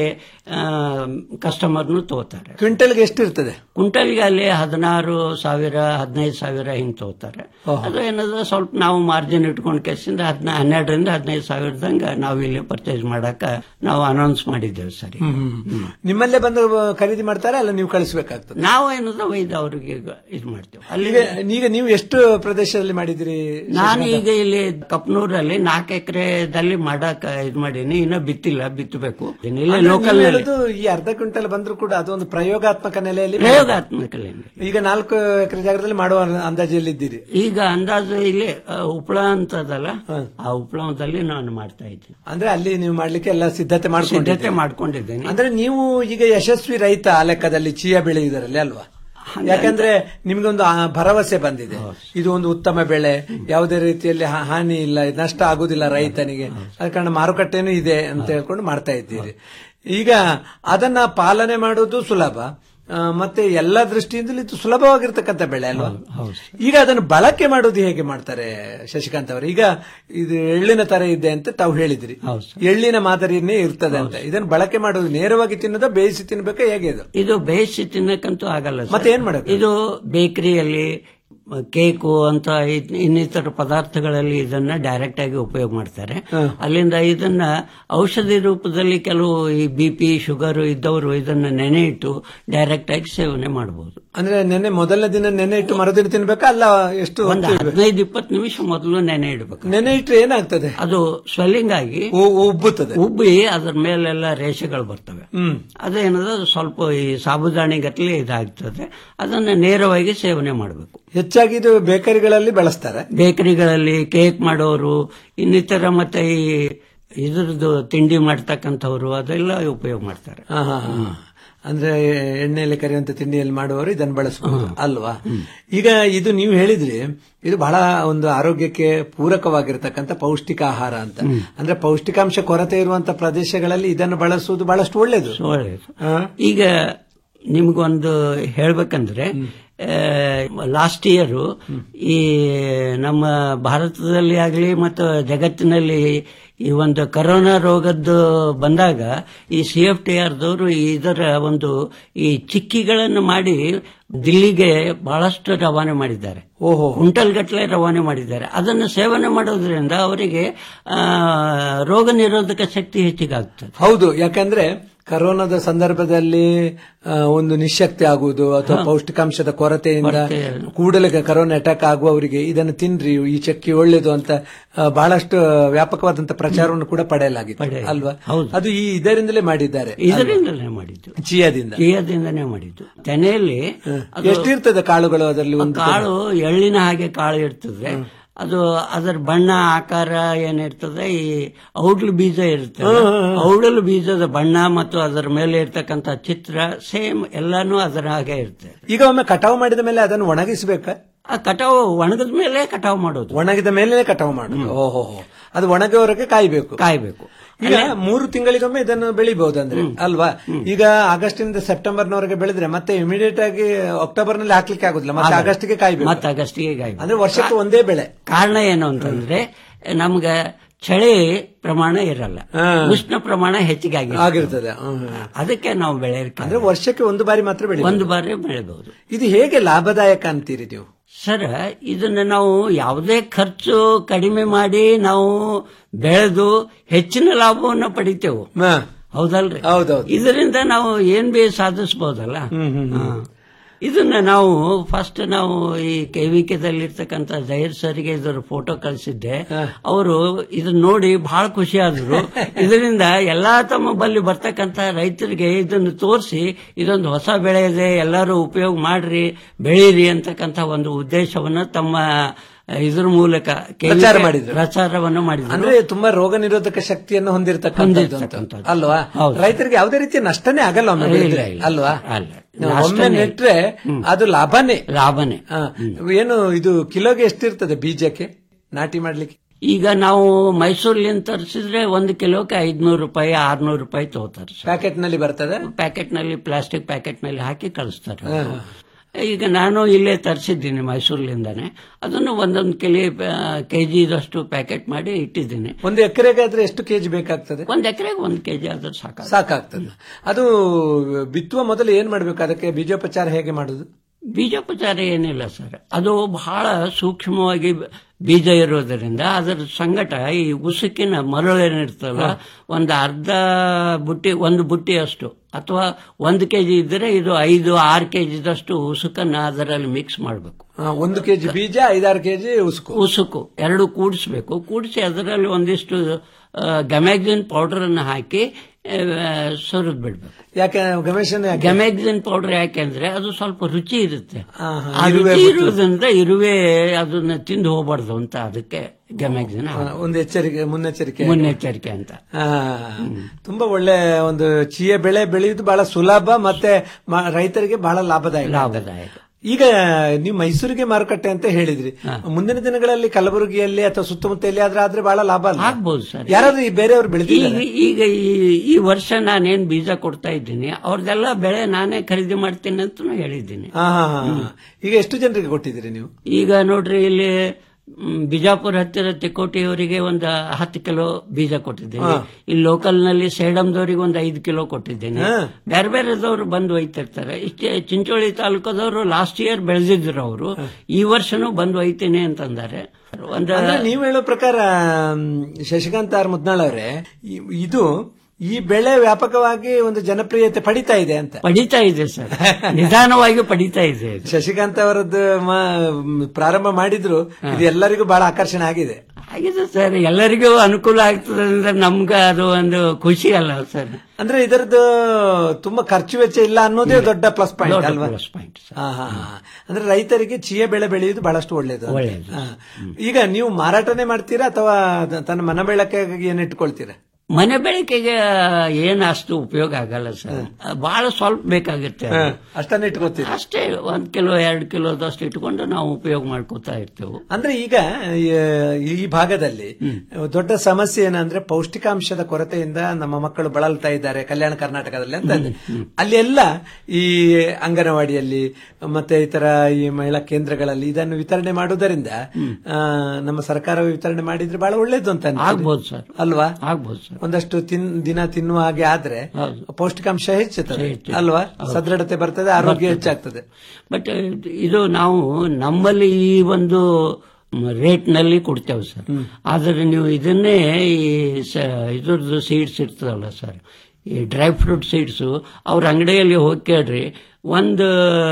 ಕಸ್ಟಮರ್ನು ತೋತಾರೆ ಕ್ವಿಂಟಲ್ಗೆ ಎಷ್ಟು ಇರ್ತದೆ ಕುಂಟಲ್ಗೆ ಅಲ್ಲಿ ಹದಿನಾರು ಸಾವಿರ ಹದಿನೈದು ಸಾವಿರ ಹಿಂಗ್ ತಗೋತಾರೆ ಅದು ಏನದ ಸ್ವಲ್ಪ ನಾವು ಮಾರ್ಜಿನ್ ಇಟ್ಕೊಂಡ್ ಕೆಸಿಂದ ಹದಿನ ಹನ್ನೆರಡರಿಂದ ಹದಿನೈದು ಸಾವಿರದಂಗ ನಾವು ಇಲ್ಲಿ ಪರ್ಚೇಸ್ ಮಾಡಕ ನಾವು ಅನೌನ್ಸ್ ಮಾಡಿದ್ದೇವೆ ಸರಿ ನಿಮ್ಮಲ್ಲೇ ಬಂದು ಖರೀದಿ ಮಾಡ್ತಾರೆ ಅಲ್ಲ ನೀವು ಕಳಿಸ್ಬೇಕಾಗ್ತದೆ ನಾವು ಏನದ ಒಯ್ದು ಅವ್ರಿಗೆ ಇದು ಮಾಡ್ತೇವೆ ಅಲ್ಲಿ ಈಗ ಈಗ ನೀವು ಎಷ್ಟು ಪ್ರದೇಶದಲ್ಲಿ ಮಾಡಿದಿರಿ ನಾನು ಈಗ ಇಲ್ಲಿ ಕಪ್ನೂರಲ್ಲಿ ನಾಲ್ಕು ಎಕರೆದಲ್ಲಿ ಮಾಡಕ್ ಇದು ಮಾಡೀನಿ ಇನ್ನ ಬಿತ್ತಿಲ್ಲ ಬಿತ್ತಬೇಕು ಇಲ್ಲೇ ಅಂದ್ರೆ ಲೋಕಲ್ ನೀವು ಹೇಳೋದು ಈ ಅರ್ಧ ಕ್ವಿಂಟಲ್ ಬಂದ್ರು ಕೂಡ ಅದು ಒಂದು ಪ್ರಯೋಗಾತ್ಮಕ ನೆಲೆಯಲ್ಲಿ ಪ್ರಯೋಗಾತ್ಮಕ ಈಗ ನಾಲ್ಕು ಎಕರೆ ಜಾಗದಲ್ಲಿ ಮಾಡುವ ಅಂದಾಜಲ್ಲಿದ್ದೀರಿ ಈಗ ಅಂದಾಜು ಇಲ್ಲಿ ಆ, ಉಪ್ಳ ಅಂತದಲ್ಲ ಆ ಉಪ್ಳದಲ್ಲಿ ನಾನು ಮಾಡ್ತಾ ಇದ್ದೀನಿ ಅಂದ್ರೆ ಅಲ್ಲಿ ನೀವು ಮಾಡ್ಲಿಕ್ಕೆ ಎಲ್ಲ ಸಿದ್ಧತೆ ಮಾಡ್ಕೊಂಡಿದ್ದೀರಿ ಸಿದ್ಧತೆ ಮಾಡ್ಕೊಂಡಿದ್ದೇನೆ ಅಂದ್ರೆ ನೀವು ಈಗ ಯಶಸ್ವಿ ರೈತ ಆ ಲೆಕ್ಕದಲ್ಲಿ ಚೀಯಾ ಬೆಳೆಯುವುದರಲ್ಲಿ ಅಲ್ವಾ ಯಾಕಂದ್ರೆ ನಿಮ್ಗೊಂದು ಆ ಭರವಸೆ ಬಂದಿದೆ ಇದು ಒಂದು ಉತ್ತಮ ಬೆಳೆ ಯಾವುದೇ ರೀತಿಯಲ್ಲಿ ಹಾ- ಹಾನಿ ಇಲ್ಲ ನಷ್ಟ ಆಗುದಿಲ್ಲ ರೈತನಿಗೆ ಅದ ಕಾರಣ ಮಾರುಕಟ್ಟೆನೂ ಇದೆ ಅಂತ ಹೇಳ್ಕೊಂಡು ಮಾಡ್ತಾ ಇದ್ದೀರಿ ಈಗ ಅದನ್ನ ಪಾಲನೆ ಮಾಡುವುದು ಸುಲಭ ಆ, ಮತ್ತೆ ಎಲ್ಲ ದೃಷ್ಟಿಯಿಂದಲೂ ಇದು ಸುಲಭವಾಗಿರ್ತಕ್ಕಂಥ ಬೆಳೆ ಅಲ್ವಾ ಈಗ ಅದನ್ನು ಬಳಕೆ ಮಾಡೋದು ಹೇಗೆ ಮಾಡ್ತಾರೆ ಶಶಿಕಾಂತ್ ಅವರು ಈಗ ಇದು ಎಳ್ಳಿನ ತರ ಇದೆ ಅಂತ ತಾವು ಹೇಳಿದ್ರಿ ಎಳ್ಳಿನ ಮಾದರಿಯನ್ನೇ ಇರ್ತದೆ ಅಂತ ಇದನ್ನು ಬಳಕೆ ಮಾಡೋದು ನೇರವಾಗಿ ತಿನ್ನೋದ ಬೇಯಿಸಿ ತಿನ್ಬೇಕಾ ಹೇಗೆ ಇದು ಇದು ಬೇಯಿಸಿ ತಿನ್ನಕ್ಕಂತೂ ಆಗಲ್ಲ ಸರ್. ಮತ್ತೆ ಏನ್ ಮಾಡಬೇಕು? ಇದು ಬೇಕರಿಯಲ್ಲಿ ಕೇಕು ಅಂತ ಇದ್- ಇನ್ನಿತರ ಪದಾರ್ಥಗಳಲ್ಲಿ ಇದನ್ನ ಡೈರೆಕ್ಟ್ ಆಗಿ ಉಪಯೋಗ ಮಾಡ್ತಾರೆ ಅಲ್ಲಿಂದ ಇದನ್ನ ಔಷಧಿ ರೂಪದಲ್ಲಿ ಕೆಲವು ಈ ಬಿ ಪಿ ಶುಗರ್ ಇದ್ದವರು ಇದನ್ನ ನೆನೆ ಇಟ್ಟು ಡೈರೆಕ್ಟ್ ಆಗಿ ಸೇವನೆ ಮಾಡಬಹುದು ಅಂದ್ರೆ ನೆನೆ ಮೊದಲನೇ ದಿನ ನೆನೆ ಇಟ್ಟು ಮರುದಿನ ತಿನ್ಬೇಕಾ ಅಲ್ಲ ಎಷ್ಟು ಒಂದು ಹೊತ್ತು ಇಡ್ಬೇಕು? ಹದಿನೈದು ಇಪ್ಪತ್ತು ನಿಮಿಷ ಮೊದಲು ನೆನೆ ಇಡಬೇಕು ನೆನೆ ಇಟ್ರೆ ಏನಾಗ್ತದೆ ಅದು ಸ್ವೆಲ್ಲಿಂಗ್ ಆಗಿ ಉಬ್ಬುತ್ತದೆ ಉಬ್ಬಿ ಅದ್ರ ಮೇಲೆಲ್ಲ ರೇಷೆಗಳು ಬರ್ತವೆ ಹ್ಮ್ ಅದೇನದು ಸ್ವಲ್ಪ ಈ ಸಾಬುದಾಣಿ ಗಟ್ಟಲೆ ಇದಾಗ್ತದೆ ಅದನ್ನ ನೇರವಾಗಿ ಸೇವನೆ ಮಾಡಬೇಕು ಹೆಚ್ಚಾಗಿ ಇದು ಬೇಕರಿಗಳಲ್ಲಿ ಬಳಸ್ತಾರೆ ಬೇಕರಿಗಳಲ್ಲಿ ಕೇಕ್ ಮಾಡೋರು ಇನ್ನಿತರ ಮತ್ತೆ ಈ ಇದ್ರದ್ದು ತಿಂಡಿ ಮಾಡ್ತಕ್ಕಂಥವ್ರು ಅದೆಲ್ಲ ಉಪಯೋಗ ಮಾಡ್ತಾರೆ ಹಾ, ಹಾ, ಹಾ. ಅಂದ್ರೆ ಎಣ್ಣೆಯಲ್ಲಿ ಕರಿಯುವಂತ ತಿಂಡಿಯಲ್ಲಿ ಮಾಡುವವರು ಇದನ್ನು ಬಳಸಬಹುದು ಅಲ್ವಾ ಈಗ ಇದು ನೀವು ಹೇಳಿದ್ರಿ ಇದು ಬಹಳ ಒಂದು ಆರೋಗ್ಯಕ್ಕೆ ಪೂರಕವಾಗಿರ್ತಕ್ಕಂಥ ಪೌಷ್ಟಿಕ ಆಹಾರ ಅಂತ ಅಂದ್ರೆ ಪೌಷ್ಟಿಕಾಂಶ ಕೊರತೆ ಇರುವಂತ ಪ್ರದೇಶಗಳಲ್ಲಿ ಇದನ್ನು ಬಳಸುವುದು ಬಹಳಷ್ಟು ಒಳ್ಳೇದು ಒಳ್ಳೆಯದು ಈಗ ನಿಮ್ಗೊಂದು ಹೇಳ್ಬೇಕಂದ್ರೆ ಲಾಸ್ಟ್ ಇಯರ್ ಈ ನಮ್ಮ ಭಾರತದಲ್ಲಿ ಆಗಲಿ ಮತ್ತು ಜಗತ್ತಿನಲ್ಲಿ ಈ ಒಂದು ಕರೋನಾ ರೋಗದ್ದು ಬಂದಾಗ ಈ ಸಿ ಎಫ್ ಟಿ ಆರ್ದವರು ಇದರ ಒಂದು ಈ ಚಿಕ್ಕಿಗಳನ್ನು ಮಾಡಿ ದಿಲ್ಲಿಗೆ ಬಹಳಷ್ಟು ರವಾನೆ ಮಾಡಿದ್ದಾರೆ ಓಹೋ ಕುಂಟಲ್ ಗಟ್ಟಲೆ ರವಾನೆ ಮಾಡಿದ್ದಾರೆ ಅದನ್ನು ಸೇವನೆ ಮಾಡೋದ್ರಿಂದ ಅವರಿಗೆ ಆ, ರೋಗ ನಿರೋಧಕ ಶಕ್ತಿ ಹೆಚ್ಚಿಗಾಗ್ತದೆ ಹೌದು ಯಾಕಂದ್ರೆ ಕರೋನಾದ ಸಂದರ್ಭದಲ್ಲಿ ಆ, ಒಂದು ನಿಶಕ್ತಿ ಆಗುವುದು ಅಥವಾ ಪೌಷ್ಟಿಕಾಂಶದ ಕೊರತೆಯಿಂದ ಕೂಡಲೇ ಕರೋನಾ ಅಟ್ಯಾಕ್ ಆಗುವವರಿಗೆ ಇದನ್ನು ತಿನ್ರಿ ಈ ಚಕ್ಕಿ ಒಳ್ಳೇದು ಅಂತ ಆ, ಬಹಳಷ್ಟು ವ್ಯಾಪಕವಾದಂತ ಪ್ರಚಾರವನ್ನು ಕೂಡ ಪಡೆಯಲಾಗಿದೆ ಅಲ್ವಾ ಅದು ಈ ಇದರಿಂದಲೇ ಮಾಡಿದ್ದಾರೆ ಇದರಿಂದಲೇ ಮಾಡಿದ್ದು ಚಿಯಾದಿಂದ ಚೀಯದಿಂದನೇ ಮಾಡಿದ್ದು ತೆನೆಯಲ್ಲಿ ಅದು ಎಷ್ಟಿರ್ತದೆ ಕಾಳುಗಳು ಅದರಲ್ಲಿ ಒಂದು ಕಾಳು ಎಳ್ಳಿನ ಹಾಗೆ ಕಾಳು ಇರ್ತದೆ ಅದು ಅದರ ಬಣ್ಣ ಆಕಾರ ಏನಿರ್ತದೆ ಈ ಔಡ್ಲು ಬೀಜ ಇರ್ತದೆ ಔಡಲು ಬೀಜದ ಬಣ್ಣ ಮತ್ತು ಅದರ ಮೇಲೆ ಇರ್ತಕ್ಕಂಥ ಚಿತ್ರ ಸೇಮ್ ಎಲ್ಲಾನು ಅದರ ಹಾಗೆ ಇರ್ತದೆ ಈಗ ಒಮ್ಮೆ ಕಟಾವು ಮಾಡಿದ ಮೇಲೆ ಅದನ್ನು ಒಣಗಿಸಬೇಕಾ ಆ ಕಟಾವು ಒಣಗಿದ ಮೇಲೆ ಕಟಾವು ಮಾಡೋದು ಒಣಗಿದ ಮೇಲೆ ಕಟಾವು ಮಾಡುದು ಓಹೋ ಅದು ಒಣಗುವವರೆಗೆ ಕಾಯ್ಬೇಕು ಕಾಯ್ಬೇಕು ಈಗ ಮೂರು ತಿಂಗಳಿಗೊಮ್ಮೆ ಇದನ್ನು ಬೆಳಿಬಹುದಂದ್ರೆ ಅಲ್ವಾ ಈಗ ಆಗಸ್ಟ್ ಇಂದ ಸೆಪ್ಟೆಂಬರ್ ನವರೆಗೆ ಬೆಳೆದ್ರೆ ಮತ್ತೆ ಇಮಿಡಿಯೇಟ್ ಆಗಿ ಅಕ್ಟೋಬರ್ ನಲ್ಲಿ ಹಾಕ್ಲಿಕ್ಕೆ ಆಗುದಿಲ್ಲ ಮತ್ತೆ ಆಗಲ್ಲ. ಆಗಸ್ಟ್ಗೆ ಕಾಯ್ಬೇಕು ಮತ್ತೆ ಆಗಸ್ಟಿಗೆ ಕಾಯ್ಬೇಕು. ಅಂದ್ರೆ ವರ್ಷಕ್ಕೆ ಒಂದೇ ಬೆಳೆ ಕಾರಣ ಏನು ಅಂತಂದ್ರೆ ನಮ್ಗ ಚಳಿ ಪ್ರಮಾಣ ಇರಲ್ಲ ಉಷ್ಣ ಪ್ರಮಾಣ ಹೆಚ್ಚಿಗೆ ಆಗಿರ್ತದೆ. ಆಗಿರ್ತದೆ ಹ್ಮ್. ಅದಕ್ಕೆ ನಾವು ಬೆಳೆಯಲಿಕ್ಕೆ ಅಂದ್ರೆ ವರ್ಷಕ್ಕೆ ಒಂದು ಬಾರಿ ಮಾತ್ರ ಬೆಳೆ ಒಂದು ಬಾರಿ ಬೆಳೆಬಹುದು ಇದು ಹೇಗೆ ಲಾಭದಾಯಕ ಅಂತೀರಿ ನೀವು ಸರ್ ಇದನ್ನ ನಾವು ಯಾವುದೇ ಖರ್ಚು ಕಡಿಮೆ ಮಾಡಿ ನಾವು ಬೆಳೆದು ಹೆಚ್ಚಿನ ಲಾಭವನ್ನು ಪಡಿತೇವೆ ಹೌದಲ್ರಿ ಹೌದೌದು ಇದರಿಂದ ನಾವು ಏನ್ ಬಿ ಸಾಧಿಸಬಹುದಲ್ಲ ಹಾ. ಇದನ್ನ ನಾವು ಫಸ್ಟ್ ನಾವು ಈ ಕೆವಿಕೆದಲ್ಲಿ ಇರ್ತಕ್ಕಂಥ ಜಹೀರ್ ಸರ್ಗೆ ಇದರ ಫೋಟೋ ಕಳಿಸಿದ್ದೆ ಅವರು ಇದನ್ನ ನೋಡಿ ಬಹಳ ಖುಷಿ ಆದ್ರು ಇದರಿಂದ ಎಲ್ಲಾ ತಮ್ಮ ಬಲ್ಲಿ ಬರ್ತಕ್ಕಂಥ ರೈತರಿಗೆ ಇದನ್ನು ತೋರಿಸಿ ಇದೊಂದು ಹೊಸ ಬೆಳೆ ಇದೆ ಎಲ್ಲರೂ ಉಪಯೋಗ ಮಾಡ್ರಿ ಬೆಳೀರಿ ಅಂತಕ್ಕಂಥ ಒಂದು ಉದ್ದೇಶವನ್ನ ತಮ್ಮ ಇದ್ರ ಮೂಲಕ KVK ಪ್ರಚಾರ ಮಾಡಿದ್ರು. ಪ್ರಚಾರವನ್ನು ಮಾಡಿದ್ರು ಅಂದ್ರೆ ತುಂಬಾ ರೋಗ ನಿರೋಧಕ ಶಕ್ತಿಯನ್ನು ಹೊಂದಿರತಕ್ಕಂಥದ್ದು ಅಂತ. ಹೊಂದಿರ್ತಕ್ಕಂಥದ್ದು. ಅಲ್ವಾ ಹೌದು. ರೈತರಿಗೆ ಯಾವುದೇ ರೀತಿಯ ನಷ್ಟನೇ ಆಗಲ್ಲ ಒಮ್ಮೆ ಇಲ್ಲ, ಬೆಳೆದ್ರೆ. ಇಲ್ಲ. ಅಲ್ವಾ ಅಲ್ಲ. ನಾವು ಒಮ್ಮೆ ನಷ್ಟನೇ. ನೆಟ್ರೆ ಅದು ಲಾಭನೇ ಲಾಭನೇ ಹಾ. ಏನು ಇದು ಕಿಲೋಗೆ ಎಷ್ಟಿರ್ತದೆ ಬೀಜಕ್ಕೆ ನಾಟಿ ಮಾಡ್ಲಿಕ್ಕೆ ಈಗ ನಾವು ಮೈಸೂರ್ಲಿಂದ ತರಿಸಿದ್ರೆ ಒಂದು ಕಿಲೋಕ್ಕೆ ಐದ್ನೂರು ರೂಪಾಯಿ ಆರ್ನೂರು ರೂಪಾಯಿ ತಗೋತಾರೆ ಪ್ಯಾಕೆಟ್ ನಲ್ಲಿ ಬರ್ತದೆ ಪ್ಯಾಕೆಟ್ ನಲ್ಲಿ ಪ್ಲಾಸ್ಟಿಕ್ ಪ್ಯಾಕೆಟ್ ನಲ್ಲಿ ಹಾಕಿ ಕಳಿಸ್ತಾರೆ ಹಾ. ಈಗ ನಾನು ಇಲ್ಲೇ ತರಿಸಿದ್ದೀನಿ ಮೈಸೂರ್ಲಿಂದಾನೆ ಅದನ್ನು ಒಂದೊಂದು ಕೆಲಿ ಕೆಜಿ ಇದಷ್ಟು ಪ್ಯಾಕೆಟ್ ಮಾಡಿ ಇಟ್ಟಿದ್ದೀನಿ ಒಂದು ಎಕರೆಗೆ ಆದ್ರೆ ಎಷ್ಟು ಕೆಜಿ ಬೇಕಾಗ್ತದೆ ಒಂದ್ ಎಕರೆಗೆ ಒಂದ್ ಕೆಜಿ ಆದ್ರೆ ಸಾಕ ಸಾಕಾಗ್ತದೆ ಅದು ಬಿತ್ತುವ ಮೊದಲು ಏನ್ ಮಾಡ್ಬೇಕು ಅದಕ್ಕೆ ಬೀಜೋಪಚಾರ ಹೇಗೆ ಮಾಡುದು ಬೀಜೋಪಚಾರ ಏನಿಲ್ಲ ಸರ್ ಅದು ಬಹಳ ಸೂಕ್ಷ್ಮವಾಗಿ ಬೀಜ ಇರೋದರಿಂದ ಅದರ ಸಂಗಟ ಈ ಉಸುಕಿನ ಮರಳು ಏನಿರ್ತಲ್ಲ ಒಂದು ಅರ್ಧ ಬುಟ್ಟಿ ಒಂದು ಬುಟ್ಟಿಯಷ್ಟು ಅಥವಾ ಒಂದು ಕೆಜಿ ಇದ್ದರೆ ಇದು ಐದು ಆರು ಕೆಜಿದಷ್ಟು ಉಸುಕನ್ನ ಅದರಲ್ಲಿ ಮಿಕ್ಸ್ ಮಾಡಬೇಕು ಆ, ಒಂದು ಕೆಜಿ ಬೀಜ ಐದಾರು ಕೆಜಿ ಉಸುಕು ಉಸುಕು ಎರಡು ಕೂಡಿಸ್ಬೇಕು ಕೂಡಿಸಿ ಅದರಲ್ಲಿ ಒಂದಿಷ್ಟು ಗಮ್ಯಾಗ್ಜಿನ್ ಪೌಡರ್ ಅನ್ನು ಹಾಕಿ ಸುರಿದ್ ಬಿಡ್ಬೇಕು ಯಾಕೆ ಗಮೇಶನ್ ಯಾಕೆ ಗಮ್ಯಾಗ್ಜಿನ್ ಪೌಡರ್ ಯಾಕೆಂದ್ರೆ ಅದು ಸ್ವಲ್ಪ ರುಚಿ ಇರುತ್ತೆ ಹಾ, ಆ ಇರುವೆ ರುಚಿ ಬಿಟ್ಟು. ಇರುವುದರಿಂದ ಇರುವೆ ಅದನ್ನ ತಿಂದು ಹೋಗ್ಬಾರ್ದು ಅಂತ ಅದಕ್ಕೆ ಗಮ್ಯಾಗ್ಜಿನ್ ಆ, ಒಂದು ಎಚ್ಚರಿಕೆ ಮುನ್ನೆಚ್ಚರಿಕೆ ಮುನ್ನೆಚ್ಚರಿಕೆ ಅಂತ ಆ, ತುಂಬಾ ಒಳ್ಳೆ ಒಂದು ಚೀಯ ಬೆಳೆ ಬೆಳೆಯುವುದು ಬಹಳ ಸುಲಭ ಮತ್ತೆ ಮ- ರೈತರಿಗೆ ಬಹಳ ಲಾಭದಾಯಕ ಲಾಭದಾಯಕ ಈಗ ನೀವು ಮೈಸೂರಿಗೆ ಮಾರುಕಟ್ಟೆ ಅಂತ ಹೇಳಿದ್ರಿ ಮುಂದಿನ ದಿನಗಳಲ್ಲಿ ಕಲಬುರಗಿಯಲ್ಲಿ ಅಥವಾ ಸುತ್ತಮುತ್ತ ಎಲ್ಲಿ ಆದ್ರೆ ಆದ್ರೆ ಬಹಳ ಲಾಭ ಅಲ್ಲ ಆಗ್ಬೋದು ಸರ್ ಯಾರಾದ್ರೂ ಈ ಬೇರೆಯವರು ಈಗ ಬೆಳೆದಿದ್ದಾರೆ ಈಗ ಈ ಈ ವರ್ಷ ನಾನೇನ್ ಬೀಜ ಕೊಡ್ತಾ ಇದ್ದೀನಿ ಅವ್ರದೆಲ್ಲ ಬೆಳೆ ನಾನೇ ಖರೀದಿ ಮಾಡ್ತೀನಿ ಅಂತ ಹೇಳಿದ್ದೀನಿ ಹಾ ಹಾ ಹಾ ಈಗ ಎಷ್ಟು ಜನರಿಗೆ ಕೊಟ್ಟಿದ್ದೀರಿ ನೀವು ಈಗ ನೋಡ್ರಿ ಇಲ್ಲಿ ಮ್, ಬಿಜಾಪುರ ಹತ್ತಿರ ತಿಕೋಟಿಯವರಿಗೆ ಒಂದು ಹತ್ತು ಕಿಲೋ ಬೀಜ ಕೊಟ್ಟಿದ್ದೇನೆ ಹಾ. ಇಲ್ಲಿ ಲೋಕಲ್ ನಲ್ಲಿ ಸೇಡಂದವರಿಗೆ ಒಂದು ಐದು ಕಿಲೋ ಕೊಟ್ಟಿದ್ದೇನೆ ಹಾ. ಬೇರೆ ಬೇರೆದವರು ಬಂದು ಒಯ್ತಿರ್ತಾರೆ ಇಷ್ಟೇ ಚಿಂಚೋಳಿ ತಾಲೂಕದವರು ಲಾಸ್ಟ್ ಇಯರ್ ಬೆಳೆದಿದ್ರು ಅವರು ಈ ವರ್ಷನೂ ಬಂದು ಒಯ್ತೀನಿ ಅಂತಂದಾರೆ ಒಂದು ಅಂದ್ರೆ ನೀವು ಹೇಳೋ ಪ್ರಕಾರ ಮ್, ಶಶಿಕಾಂತ್ ಆರ್ ಮುದ್ನಾಳ್ ಅವರೇ ಈ- ಇದು ಈ ಬೆಳೆ ವ್ಯಾಪಕವಾಗಿ ಒಂದು ಜನಪ್ರಿಯತೆ ಪಡಿತಾ ಇದೆ ಅಂತ ಪಡಿತಾ ಇದೆ ಸರ್ ನಿಧಾನವಾಗಿ ಪಡಿತಾ ಇದೆ ಇದು. ಶಶಿಕಾಂತ್ ಅವರದ್ದು ಮ- ಪ್ರಾರಂಭ ಮಾಡಿದ್ರು ಇದು ಎಲ್ಲರಿಗೂ ಬಹಳ ಆಕರ್ಷಣೆ ಆಗಿದೆ ಆಗಿದೆ ಸರ್ ಎಲ್ಲರಿಗೂ ಅನುಕೂಲ ಆಗ್ತದೆ ಅಂದ್ರೆ ನಮ್ಗೆ ಅದು ಒಂದು ಖುಷಿ ಅಲ್ಲ ಸರ್ ಅಂದ್ರೆ ಇದರದ್ದು ತುಂಬಾ ಖರ್ಚು ವೆಚ್ಚ ಇಲ್ಲ ಅನ್ನೋದೇ ದೊಡ್ಡ ಪ್ಲಸ್ ಪಾಯಿಂಟ್ ದೊಡ್ಡ ಅಲ್ವಾ plus point, ಹಾ, ಹಾ, ಹಾ. ಅಂದ್ರೆ ರೈತರಿಗೆ ಚಿಯಾ ಬೆಳೆ ಬೆಳೆಯುವುದು ಬಹಳಷ್ಟು ಒಳ್ಳೇದು ಅಂತ. ಒಳ್ಳೆಯದು. ಹಾ. ಈಗ ನೀವು ಮಾರಾಟನೇ ಮಾಡ್ತೀರಾ ಅಥವಾ ತ- ತನ್ನ ಮನ ಬೆಳಕಿಗೆ ಏನ್ ಇಟ್ಕೊಳ್ತೀರಾ ಮನೆ ಬೆಳಕಿಗೆ ಏನು ಅಷ್ಟು ಉಪಯೋಗ ಆಗಲ್ಲ ಸರ್ ಬಹಳ ಸ್ವಲ್ಪ ಬೇಕಾಗುತ್ತೆ ಅದು. ಹಾ, ಅಷ್ಟನ್ನ ಇಟ್ಕೊತೀರಿ ಅಷ್ಟೇ ಒಂದ್ ಕಿಲೋ ಎರಡು ಕಿಲೋದಷ್ಟು ಇಟ್ಕೊಂಡು ನಾವು ಉಪಯೋಗ ಮಾಡ್ಕೋತಾ ಇರ್ತೇವೆ ಅಂದ್ರೆ ಈಗ ಈ- ಈ ಭಾಗದಲ್ಲಿ ದೊಡ್ಡ ಸಮಸ್ಯೆ ಏನಂದ್ರೆ ಪೌಷ್ಟಿಕಾಂಶದ ಕೊರತೆಯಿಂದ ನಮ್ಮ ಮಕ್ಕಳು ಬಳಲ್ತಾ ಇದ್ದಾರೆ ಕಲ್ಯಾಣ ಕರ್ನಾಟಕದಲ್ಲಿ ಅಂತ ಇದೆ. ಅಲ್ಲಿ ಎಲ್ಲ ಈ ಅಂಗನವಾಡಿಯಲ್ಲಿ ಮತ್ತೆ ಇತರ ಈ ಮಹಿಳಾ ಕೇಂದ್ರಗಳಲ್ಲಿ ಇದನ್ನು ವಿತರಣೆ ಮಾಡುವುದರಿಂದ ಆ, ನಮ್ಮ ಸರ್ಕಾರ ವಿತರಣೆ ಮಾಡಿದ್ರೆ ಬಹಳ ಒಳ್ಳೇದು ಅಂತ ಅನ್ಸುತ್ತೆ. ಆಗ್ಬೋದು ಸರ್ ಅಲ್ವಾ ಆಗ್ಬೋದು ಸರ್ ಒಂದಷ್ಟು ತಿನ್ ದಿನ ತಿನ್ನುವ ಹಾಗೆ ಆದ್ರೆ ಪೌಷ್ಟಿಕಾಂಶ ಹೆಚ್ಚುತ್ತದೆ ಹೆಚ್ಚುತ್ತದೆ. ಅಲ್ವಾ ಹೌದು. ಸದೃಢತೆ ಬರ್ತದೆ ಆರೋಗ್ಯ ಬರ್ತದೆ. ಹೆಚ್ಚಾಗ್ತದೆ ಬಟ್ ಇದು ನಾವು ನಮ್ಮಲ್ಲಿ ಈ ಒಂದು ರೇಟ್ ನಲ್ಲಿ ಕೊಡ್ತೇವೆ ಸರ್ ಆದ್ರೆ ನೀವು ಇದನ್ನೇ ಈ ಸ- ಇದ್ರದ್ದು ಸೀಡ್ಸ್ ಇರ್ತದಲ್ಲ ಸರ್ ಈ ಡ್ರೈ ಫ್ರೂಟ್ ಸೀಡ್ಸ್ ಅವ್ರ ಅಂಗಡಿಯಲ್ಲಿ ಹೋಗಿ ಕೇಳ್ರಿ ಒಂದು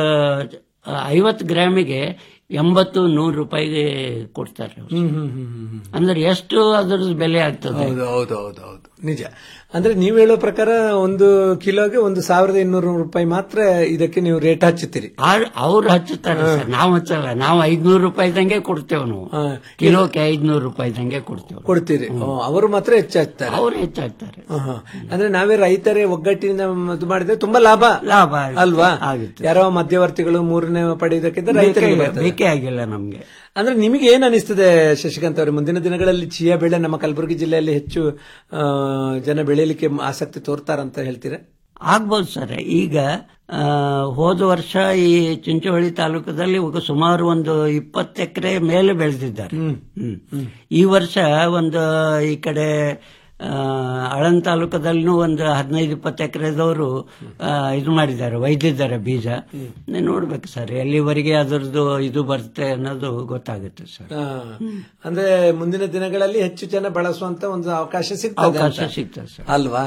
ಐವತ್ತು ಗ್ರಾಮಿಗೆ ಎಂಬತ್ತು ನೂರು ರೂಪಾಯಿಗೆ ಕೊಡ್ತಾರೆ ಅವ್ರು. ಹ್ಮ್ ಹ್ಮ್ ಹ್ಮ್ ಹ್ಮ್ ಹ್ಮ್. ಅಂದ್ರೆ ಎಷ್ಟು ಅದ್ರದ್ದು ಬೆಲೆ ಆಗ್ತದೆ ಹೌದು ಹೌದು ಹೌದು ಹೌದು ನಿಜ ಅಂದ್ರೆ ನೀವು ಹೇಳೋ ಪ್ರಕಾರ ಒಂದು ಕಿಲೋಗೆ ಒಂದು ಸಾವಿರದ ಇನ್ನೂರು ರೂಪಾಯಿ ಮಾತ್ರ ಇದಕ್ಕೆ ನೀವು ರೇಟ್ ಹಚ್ಚುತ್ತೀರಿ ಅವ್ರು ಹಚ್ಚುತ್ತಾರೆ ಸರ್ ನಾವು ಹಚ್ಚಲ್ಲ ನಾವು ಐದ್ನೂರು ರೂಪಾಯಿದಂಗೆ ಕೊಡ್ತೇವೆ ನಾವು ಕಿಲೋಕ್ಕೆ ಐದ್ನೂರು ರೂಪಾಯಿದಂಗೆ ಕೊಡ್ತೇವೆ ಕೊಡ್ತೀರಿ ಓ, ಅವರು ಮಾತ್ರ ಹೆಚ್ಚು ಹಚ್ತಾರೆ ಅವ್ರು ಹೆಚ್ಚಾಗ್ತಾರೆ ಹ, ಹ. ಅಂದ್ರೆ ನಾವೇ ರೈತರೇ ಒಗ್ಗಟ್ಟಿನಿಂದ ಇದು ಮಾಡಿದ್ರೆ ತುಂಬಾ ಲಾಭ ಲಾಭ ಅಲ್ವಾ ಆಗುತ್ತೆ. ಯಾರೋ ಮಧ್ಯವರ್ತಿಗಳು ಮೂರನೇ ಪಡೆಯುವುದಕ್ಕಿಂತ ರೈತರಿಗೆ ಬೇಕೇ- ಬರ್ತದೆ. ಬೇಕೇ ಆಗಿಲ್ಲ ನಮ್ಗೆ ಅಂದ್ರೆ ನಿಮಗೆ ಏನ್ ಅನಿಸ್ತದೆ ಶಶಿಕಾಂತ್ ಅವರೇ ಮುಂದಿನ ದಿನಗಳಲ್ಲಿ ಚಿಯಾ ಬೆಳೆ ನಮ್ಮ ಕಲಬುರಗಿ ಜಿಲ್ಲೆಯಲ್ಲಿ ಹೆಚ್ಚು ಆ, ಜನ ಬೆಳೆಯಲಿಕ್ಕೆ ಆಸಕ್ತಿ ತೋರ್ತಾರಂತ ಹೇಳ್ತೀರಾ ಆಗ್ಬೋದು ಸರ್ ಈಗ ಆ, ಹೋದ ವರ್ಷ ಈ ಚಿಂಚೋಳಿ ತಾಲೂಕದಲ್ಲಿ ಈಗ ಸುಮಾರು ಒಂದು ಇಪ್ಪತ್ತು ಎಕರೆ ಮೇಲೆ ಬೆಳೆದಿದ್ದಾರೆ ಹ್ಮ್. ಈ ವರ್ಷ ಒಂದು ಈ ಕಡೆ ಆ, ಆಳಂದ್ ತಾಲೂಕದಲ್ಲೂ ಒಂದು ಹದಿನೈದು ಇಪ್ಪತ್ತು ಎಕರೆದವರು ಇದು ಮಾಡಿದ್ದಾರೆ ಒಯ್ದಿದ್ದಾರೆ ಬೀಜ ನೀವ್ ನೋಡ್ಬೇಕು ಸರ್ ಎಲ್ಲಿವರೆಗೆ ಅದರದ್ದು ಇದು ಬರುತ್ತೆ ಅನ್ನೋದು ಗೊತ್ತಾಗುತ್ತೆ ಸರ್ ಆ, ಅಂದ್ರೆ ಮುಂದಿನ ದಿನಗಳಲ್ಲಿ ಹೆಚ್ಚು ಜನ ಬಳಸುವಂತ ಒಂದು ಅವಕಾಶ ಸಿಗ್ತದೆ ಅವಕಾಶ ಅಂತ. ಸಿಗ್ತದೆ ಸರ್ ಅಲ್ವಾ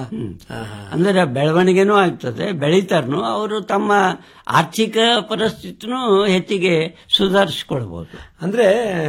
ಅಂದ್ರೆ ಬೆಳವಣಿಗೆನೂ ಆಗ್ತದೆ ಬೆಳೀತಾರನು ಅವರು ತಮ್ಮ ಆರ್ಥಿಕ ಪರಿಸ್ಥಿತಿನೂ ಹೆಚ್ಚಿಗೆ ಸುಧಾರಿಸಿಕೊಳ್ಬಹುದು ಅಂದ್ರೆ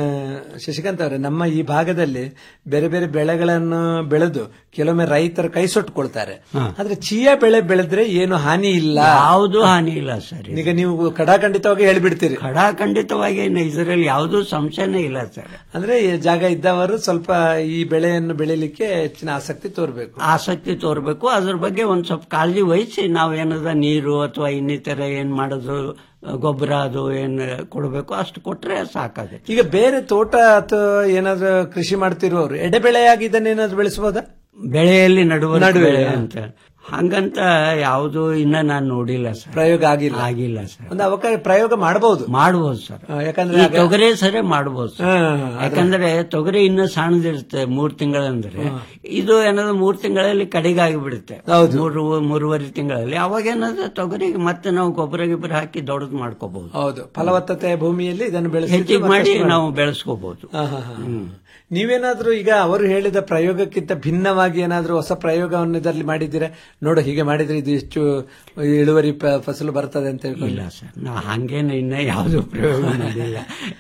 ಶಶಿಕಾಂತ್ ಅವರೇ ನಮ್ಮ ಈ ಭಾಗದಲ್ಲಿ ಬೇರೆ ಬೇರೆ ಬೆಳೆಗಳನ್ನು ಬೆಳೆದು ಕೆಲವೊಮ್ಮೆ ರೈತರು ಕೈ ಸುಟ್ಟುಕೊಳ್ತಾರೆ ಆದ್ರೆ ಚಿಯಾ ಬೆಳೆ ಬೆಳೆದ್ರೆ ಏನು ಹಾನಿ ಇಲ್ಲ ಯಾವುದು ಹಾನಿ ಇಲ್ಲ ಸರ್ ಈಗ ನೀವು ಕಡಾಖಂಡಿತವಾಗಿ ಹೇಳಿಬಿಡ್ತೀರಿ ಖಡಾಖಂಡಿತವಾಗಿ ಏನು ಇದರಲ್ಲಿ ಯಾವುದೂ ಸಂಶಯನೇ ಇಲ್ಲ ಸರ್ ಅಂದ್ರೆ ಈ ಜಾಗ ಇದ್ದವರು ಸ್ವಲ್ಪ ಈ ಬೆಳೆಯನ್ನು ಬೆಳಿಲಿಕ್ಕೆ ಹೆಚ್ಚಿನ ಆಸಕ್ತಿ ತೋರ್ಬೇಕು ಆಸಕ್ತಿ ತೋರ್ಬೇಕು ಅದ್ರ ಬಗ್ಗೆ ಒಂದ್ ಸ್ವಲ್ಪ ಕಾಳಜಿ ವಹಿಸಿ ನಾವು ಏನದ ನೀರು ಅಥವಾ ಇನ್ನಿತರ ಏನ್ ಮಾಡೋದು ಗೊಬ್ಬರ ಅದು ಏನ್ ಕೊಡಬೇಕು ಅಷ್ಟು ಕೊಟ್ರೆ ಸಾಕಾಗುತ್ತೆ ಈಗ ಬೇರೆ ತೋಟ ಅಥವಾ ಏನಾದ್ರು ಕೃಷಿ ಮಾಡ್ತಿರುವವರು ಎಡೆಬೆಳೆಯಾಗಿ ಇದನ್ನೇನಾದ್ರು ಬೆಳೆಸಬಹುದಾ ಬೆಳೆಯಲ್ಲಿ ನಡುವ ನಡುವೆ, ಬೆಳೆ ಹಾ. ಅಂತ ಹಂಗಂತ ಯಾವುದು ಇನ್ನ ನಾನು ನೋಡಿಲ್ಲ ಸರ್ ಪ್ರಯೋಗ ಆಗಿಲ್ಲ ಆಗಿಲ್ಲ ಸರ್ ಒಂದು ಅವಕಾಶ ಪ್ರಯೋಗ ಮಾಡಬಹುದು ಮಾಡಬಹುದು ಸರ್ ಯಾಕಂದ್ರೆ ಈ ಆಗ- ತೊಗರಿ ಸರಿ ಮಾಡಬಹುದು ಹಾ, ಹಾ, ಹಾ. ಯಾಕಂದ್ರೆ ತೊಗರಿ ಇನ್ನೂ ಸಣ್ಣದಿರುತ್ತೆ ಮೂರ್ ತಿಂಗಳಂದ್ರೆ ಇದು ಏನಾದ್ರು ಮೂರ್ ತಿಂಗಳಲ್ಲಿ ಕಡೆಗಾಗಿ ಬಿಡುತ್ತೆ ಮೂರು ಮೂರುವರೆ ತಿಂಗಳಲ್ಲಿ ಅವಾಗ ಏನಾದ್ರೆ ತೊಗರಿಗೆ ಮತ್ತೆ ನಾವು ಗೊಬ್ಬರ ಗಿಬ್ಬರ ಹಾಕಿ ದೊಡ್ಡದು ಮಾಡ್ಕೋಬಹುದು ಹೌದು ಫಲವತ್ತತೆ ಭೂಮಿಯಲ್ಲಿ ಇದನ್ನು ಬೆಳೆಸಿದ್ರೆ ಹೆಚ್ಚಿಗೆ ಮಾಡಿ ಮತ್ತಷ್ಟು ನಾವು ಬೆಳೆಸ್ಕೋಬಹುದು ಹಾ, ಹಾ, ಹಾ. ನೀವೇನಾದ್ರೂ ಈಗ ಅವರು ಹೇಳಿದ ಪ್ರಯೋಗಕ್ಕಿಂತ ಭಿನ್ನವಾಗಿ ಏನಾದ್ರೂ ಹೊಸ ಪ್ರಯೋಗವನ್ನು ಇದರಲ್ಲಿ ಮಾಡಿದ್ದೀರಾ ನೋಡು ಹೀಗೆ ಮಾಡಿದ್ರೆ ಇದು ಹೆಚ್ಚು ಇಳುವರಿ ಪ- ಫಸಲು ಬರ್ತದೆ ಅಂತ ಹೇಳ್ಕೊಂಡು ಇಲ್ಲ ಸರ್ ನಾ ಹಂಗೇನು ಇನ್ನ ಯಾವುದು ಪ್ರಯೋಗ ಮಾಡಿಲ್ಲ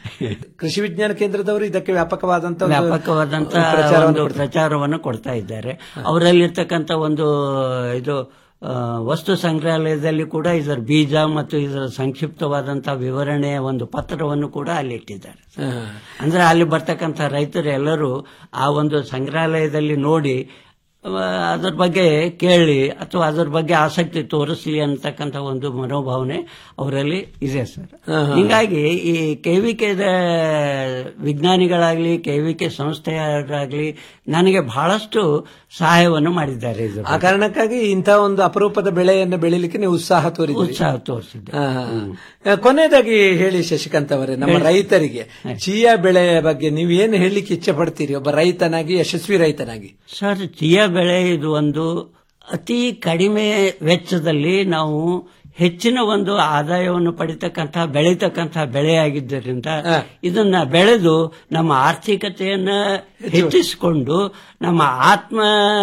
ಕೃಷಿ ವಿಜ್ಞಾನ ಕೇಂದ್ರದವರು ಇದಕ್ಕೆ ವ್ಯಾಪಕವಾದಂತ ಒಂದು ವ್ಯಾಪಕವಾದಂತ ಪ್ರಚಾರವನ್ನು ಒಂದು ಪ್ರಚಾರವನ್ನು ಕೊಡ್ತಾ ಇದ್ದಾರೆ ಅವರಲ್ಲಿರ್ತಕ್ಕಂಥ ಒಂದು ಇದು ಆ, ವಸ್ತು ಸಂಗ್ರಹಾಲಯದಲ್ಲಿ ಕೂಡ ಇದರ ಬೀಜ ಮತ್ತು ಇದರ ಸಂಕ್ಷಿಪ್ತವಾದಂತಹ ವಿವರಣೆಯ ಒಂದು ಪತ್ರವನ್ನು ಕೂಡ ಅಲ್ಲಿ ಇಟ್ಟಿದ್ದಾರೆ ಅಂದ್ರೆ ಅಲ್ಲಿ ಬರ್ತಕ್ಕಂಥ ರೈತರು ಎಲ್ಲರೂ ಆ ಒಂದು ಸಂಗ್ರಹಾಲಯದಲ್ಲಿ ನೋಡಿ ಆ, ಅದ್ರ ಬಗ್ಗೆ ಕೇಳಿ ಅಥವಾ ಅದ್ರ ಬಗ್ಗೆ ಆಸಕ್ತಿ ತೋರಿಸಲಿ ಅಂತಕ್ಕಂಥ ಒಂದು ಮನೋಭಾವನೆ ಅವರಲ್ಲಿ ಇದೆ ಸರ್ ಆಹಾ. ಹಿಂಗಾಗಿ ಈ ಕೆವಿಕೆದ ವಿಜ್ಞಾನಿಗಳಾಗ್ಲಿ ಕೆವಿಕೆ ಸಂಸ್ಥೆಯವರಾಗ್ಲಿ ನನಗೆ ಬಹಳಷ್ಟು ಸಹಾಯವನ್ನು ಮಾಡಿದ್ದಾರೆ ಇದ್ರ ಆ ಕಾರಣಕ್ಕಾಗಿ ಇಂಥ ಒಂದು ಅಪರೂಪದ ಬೆಳೆಯನ್ನು ಬೆಳಿಲಿಕ್ಕೆ ನೀವು ಉತ್ಸಾಹ ತೋರಿದ್ರಿ ಉತ್ಸಾಹ ತೋರಿಸಿದ್ದೆ ಆ, ಆ. ಕೊನೆಯದಾಗಿ ಹೇಳಿ ಶಶಿಕಾಂತ್ ಅವರೇ ನಮ್ಮ ಹೇಳಿ. ರೈತರಿಗೆ ಚಿಯಾ ಬೆಳೆಯ ಬಗ್ಗೆ ನೀವು ಏನು ಹೇಳಲಿಕ್ಕೆ ಇಚ್ಛೆ ಪಡ್ತೀರಿ ಒಬ್ಬ ರೈತನಾಗಿ ಯಶಸ್ವಿ ರೈತನಾಗಿ ಸರ್ ಚಿಯಾ ಬೆಳೆ ಇದು ಒಂದು ಅತಿ ಕಡಿಮೆ ವೆಚ್ಚದಲ್ಲಿ ನಾವು ಹೆಚ್ಚಿನ ಒಂದು ಆದಾಯವನ್ನು ಪಡಿತಕ್ಕಂಥ ಬೆಳೀತಕ್ಕಂಥ ಬೆಳೆಯಾಗಿದ್ದರಿಂದ ಇದನ್ನ ಬೆಳೆದು ನಮ್ಮ ಆರ್ಥಿಕತೆಯನ್ನ ಹೆಚ್ಚಿಸಿಕೊಂಡು ನಮ್ಮ ಆತ್ಮ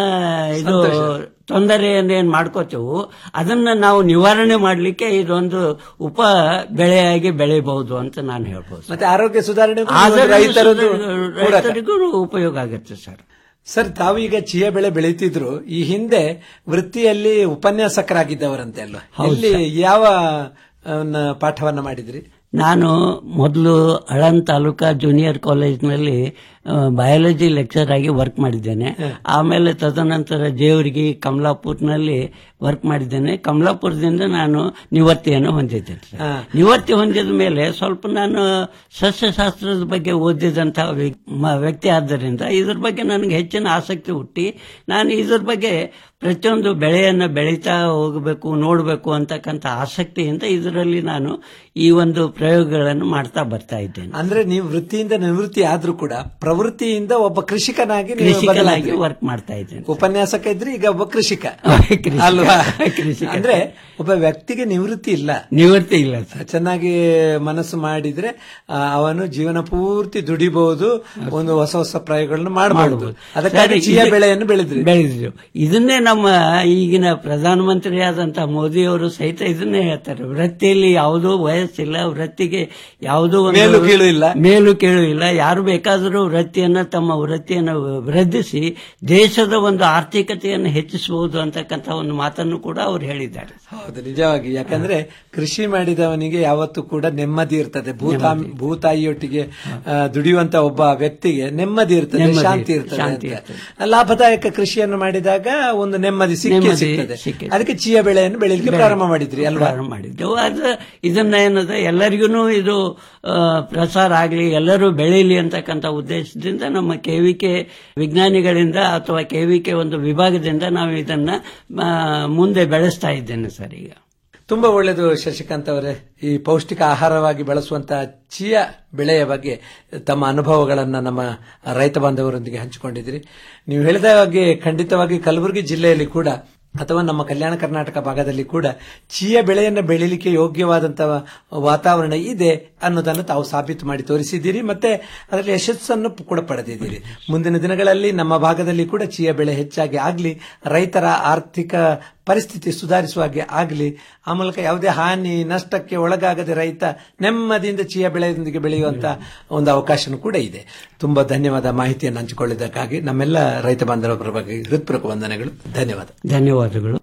ಇದು ತೊಂದರೆಯನ್ನೇನ್ ಮಾಡ್ಕೋತೇವು ಅದನ್ನ ನಾವು ನಿವಾರಣೆ ಮಾಡಲಿಕ್ಕೆ ಇದೊಂದು ಉಪ ಬೆಳೆಯಾಗಿ ಬೆಳೆಯಬಹುದು ಅಂತ ನಾನು ಹೇಳ್ಬೋದು ಮತ್ತೆ ಆರೋಗ್ಯ ಸುಧಾರಣೆ ಆದರಣೀಯ ರೈತರದ್ದು ಸುಧಾರಣೆ- ಪೂರಕ. ರೈತರಿಗೂ ಉಪಯೋಗ ಆಗುತ್ತೆ ಸರ್ ಸರ್ ತಾವೀಗ ಚಿಯಾ ಬೆಳೆ ಬೆಳೀತಿದ್ರು ಈ ಹಿಂದೆ ವೃತ್ತಿಯಲ್ಲಿ ಉಪನ್ಯಾಸಕರಾಗಿದ್ದವರಂತೆ ಅಲ್ವಾ ಹೌದು ಇಲ್ಲಿ ಯಾವ ಅವನ್ನ ಪಾಠವನ್ನ ಮಾಡಿದ್ರಿ ನಾನು ಮೊದಲು ಅಳನ್ ತಾಲೂಕಾ ಜೂನಿಯರ್ ಕಾಲೇಜ್ನಲ್ಲಿ ಬಯಾಲಜಿ ಲೆಕ್ಚರ್ ಆಗಿ ವರ್ಕ್ ಮಾಡಿದ್ದೇನೆ ಆಮೇಲೆ ತದನಂತರ ಜೇವರ್ಗಿ ಕಮಲಾಪುರ್ನಲ್ಲಿ ವರ್ಕ್ ಮಾಡಿದ್ದೇನೆ ಕಮಲಾಪುರದಿಂದ ನಾನು ನಿವೃತ್ತಿಯನ್ನು ಹೊಂದಿದ್ದೇನೆ ಸರ್. ನಿವೃತ್ತಿ ಹೊಂದಿದ ಮೇಲೆ ಸ್ವಲ್ಪ ನಾನು ಸಸ್ಯಶಾಸ್ತ್ರದ ಬಗ್ಗೆ ಓದಿದಂತಹ ವ್ಯ- ಮ- ವ್ಯಕ್ತಿ ಆದ್ದರಿಂದ ಇದ್ರ ಬಗ್ಗೆ ನನಗೆ ಹೆಚ್ಚಿನ ಆಸಕ್ತಿ ಹುಟ್ಟಿ ನಾನು ಇದ್ರ ಬಗ್ಗೆ ಪ್ರತಿಯೊಂದು ಬೆಳೆಯನ್ನ ಬೆಳೀತಾ ಹೋಗಬೇಕು ನೋಡಬೇಕು ಅಂತಕ್ಕಂಥ ಆಸಕ್ತಿಯಿಂದ ಇದರಲ್ಲಿ ನಾನು ಈ ಒಂದು ಪ್ರಯೋಗಗಳನ್ನು ಮಾಡ್ತಾ ಬರ್ತಾ ಇದ್ದೇನೆ ಅಂದ್ರೆ ನೀವು ವೃತ್ತಿಯಿಂದ ನಿವೃತ್ತಿ ಆದ್ರೂ ಕೂಡ ಪ್ರವೃತ್ತಿಯಿಂದ ಒಬ್ಬ ಕೃಷಿಕನಾಗಿ ನೀವು ಕೃಷಿಕನಾಗಿ ಬದಲಾದ್ರಿ. ವರ್ಕ್ ಮಾಡ್ತಾ ಇದ್ದೇನೆ ಉಪನ್ಯಾಸಕ ಇದ್ರಿ ಈಗ ಒಬ್ಬ ಕೃಷಿಕ ಕೃಷಿಕ. ಅಲ್ವಾ ಕೃಷಿಕ. ಅಂದ್ರೆ ಒಬ್ಬ ವ್ಯಕ್ತಿಗೆ ನಿವೃತ್ತಿ ಇಲ್ಲ ನಿವೃತ್ತಿ ಇಲ್ಲ ಚೆನ್ನಾಗಿ ಮನಸ್ಸು ಮಾಡಿದ್ರೆ ಆ, ಅವನು ಜೀವನ ಪೂರ್ತಿ ದುಡಿಬಹುದು ಒಂದು ಹೊಸ ಹೊಸ ಪ್ರಯೋಗಗಳನ್ನು ಮಾಡಬಹುದು ಮಾಡಬಹುದು. ಅದಕ್ಕಾಗಿ ಸರಿ, ಚಿಯಾ ಇದು- ಬೆಳೆಯನ್ನು ಬೆಳೆದ್ರಿ ಬೆಳೆದಿದ್ರು ಇದನ್ನೇ ನಮ್ಮ ಈಗಿನ ಪ್ರಧಾನಮಂತ್ರಿಯಾದಂತಹ ಮೋದಿಯವರು ಸಹಿತ ಇದನ್ನೇ ಹೇಳ್ತಾರೆ ವೃತ್ತಿಯಲ್ಲಿ ಯಾವುದೋ ವಯಸ್ಸಿಲ್ಲ ವೃತ್ತಿಗೆ ಯಾವುದೋ ಒಂದು ಮೇಲು ಕೀಳು ಇಲ್ಲ. ಮೇಲು ಕೀಳು ಇಲ್ಲ ಯಾರು ಬೇಕಾದರೂ ವೃತ್ತಿಯನ್ನ ತಮ್ಮ ವೃತ್ತಿಯನ್ನು ವೃದ್ಧಿಸಿ ದೇಶದ ಒಂದು ಆರ್ಥಿಕತೆಯನ್ನು ಹೆಚ್ಚಿಸಬಹುದು ಅಂತಕ್ಕಂಥ ಒಂದು ಮಾತನ್ನು ಕೂಡ ಅವರು ಹೇಳಿದ್ದಾರೆ ಹೌದು ನಿಜವಾಗಿ ಯಾಕಂದ್ರೆ ಕೃಷಿ ಮಾಡಿದವನಿಗೆ ಯಾವತ್ತೂ ಕೂಡ ನೆಮ್ಮದಿ ಇರ್ತದೆ ಭೂತಾ ಭೂತಾಯಿಯೊಟ್ಟಿಗೆ ಆ, ದುಡಿಯುವಂತ ಒಬ್ಬ ವ್ಯಕ್ತಿಗೆ ನೆಮ್ಮದಿ ಇರ್ತದೆ ನೆಮ್ಮದಿ ಶಾಂತಿ ಇರ್ತದೆ, ಇರ್ತದೆ ಶಾಂತಿ ಅಂತ. ಲಾಭದಾಯಕ ಕೃಷಿಯನ್ನು ಮಾಡಿದಾಗ ಒಂದು ನೆಮ್ಮದಿ ಸಿಕ್ಕೇ ನೆಮ್ಮದಿ ಸಿಗ್ತದೆ ಸಿಕ್ಕೇ ಅದಕ್ಕೆ ಚಿಯಾ ಬೆಳೆಯನ್ನು ಬೆಳಿಲಿಕ್ಕೆ ಬೆಳೆ- ಪ್ರಾರಂಭ ಮಾಡಿದ್ರಿ ಅಲ್ವಾ ಪ್ರಾರಂಭ ಮಾಡಿದ್ದೆವು ಅದು ಇದನ್ನ ಏನದ ಎಲ್ಲರಿಗೂ ಇದು ಆ, ಪ್ರಸಾರ ಆಗಲಿ ಎಲ್ಲರೂ ಬೆಳೀಲಿ ಅಂತಕ್ಕಂಥ ಉದ್ದೇಶದಿಂದ ನಮ್ಮ ಕೆವಿಕೆ ವಿಜ್ಞಾನಿಗಳಿಂದ ಅಥವಾ ಕೆವಿಕೆ ಒಂದು ವಿಭಾಗದಿಂದ ನಾವು ಇದನ್ನ ಆ, ಮುಂದೆ ಬೆಳೆಸ್ತಾ ಇದ್ದೇನೆ ಸರ್ ಈಗ ತುಂಬಾ ಒಳ್ಳೆಯದು ಶಶಿಕಾಂತ್ ಅವರೇ ಈ ಪೌಷ್ಟಿಕ ಆಹಾರವಾಗಿ ಬಳಸುವಂತಹ ಚಿಯಾ ಬೆಳೆಯ ಬಗ್ಗೆ ತಮ್ಮ ಅನುಭವಗಳನ್ನ ನಮ್ಮ ರೈತ ಬಾಂಧವರೊಂದಿಗೆ ಹಂಚಿಕೊಂಡಿದ್ದೀರಿ ನೀವು ಹೇಳಿದ ಹಾಗೆ ಖಂಡಿತವಾಗಿ ಕಲಬುರಗಿ ಜಿಲ್ಲೆಯಲ್ಲಿ ಕೂಡ ಅಥವಾ ನಮ್ಮ ಕಲ್ಯಾಣ ಕರ್ನಾಟಕ ಭಾಗದಲ್ಲಿ ಕೂಡ ಚಿಯಾ ಬೆಳೆಯನ್ನು ಬೆಳಿಲಿಕ್ಕೆ ಯೋಗ್ಯವಾದಂತಹ ವಾತಾವರಣ ಇದೆ ಅನ್ನೋದನ್ನು ತಾವು ಸಾಬೀತು ಮಾಡಿ ತೋರಿಸಿದ್ದೀರಿ ಮತ್ತೆ ಅದರಲ್ಲಿ ಯಶಸ್ಸನ್ನು ಕೂಡ ಪಡೆದಿದ್ದೀರಿ ಮುಂದಿನ ದಿನಗಳಲ್ಲಿ ನಮ್ಮ ಭಾಗದಲ್ಲಿ ಕೂಡ ಚಿಯಾ ಬೆಳೆ ಹೆಚ್ಚಾಗಿ ಆಗಲಿ ರೈತರ ಆರ್ಥಿಕ ಪರಿಸ್ಥಿತಿ ಸುಧಾರಿಸುವ ಹಾಗೆ ಆಗಲಿ ಆ ಮೂಲಕ ಯಾವುದೇ ಹಾನಿ ನಷ್ಟಕ್ಕೆ ಒಳಗಾಗದೆ ರೈತ ನೆಮ್ಮದಿಯಿಂದ ಚಿಯಾ ಬೆಳೆಯೊಂದಿಗೆ ಬೆಳೆಯುವಂತ ಒಂದು ಅವಕಾಶನೂ ಕೂಡ ಇದೆ ತುಂಬಾ ಧನ್ಯವಾದ ಮಾಹಿತಿಯನ್ನು ಹಂಚಿಕೊಳ್ಳಿದ್ದಕ್ಕಾಗಿ ನಮ್ಮೆಲ್ಲ ರೈತ ಬಾಂಧವರ ಬಗ್ಗೆ ಹೃತ್ಪೂರ್ವಕ ವಂದನೆಗಳು ಧನ್ಯವಾದ ಧನ್ಯವಾದಗಳು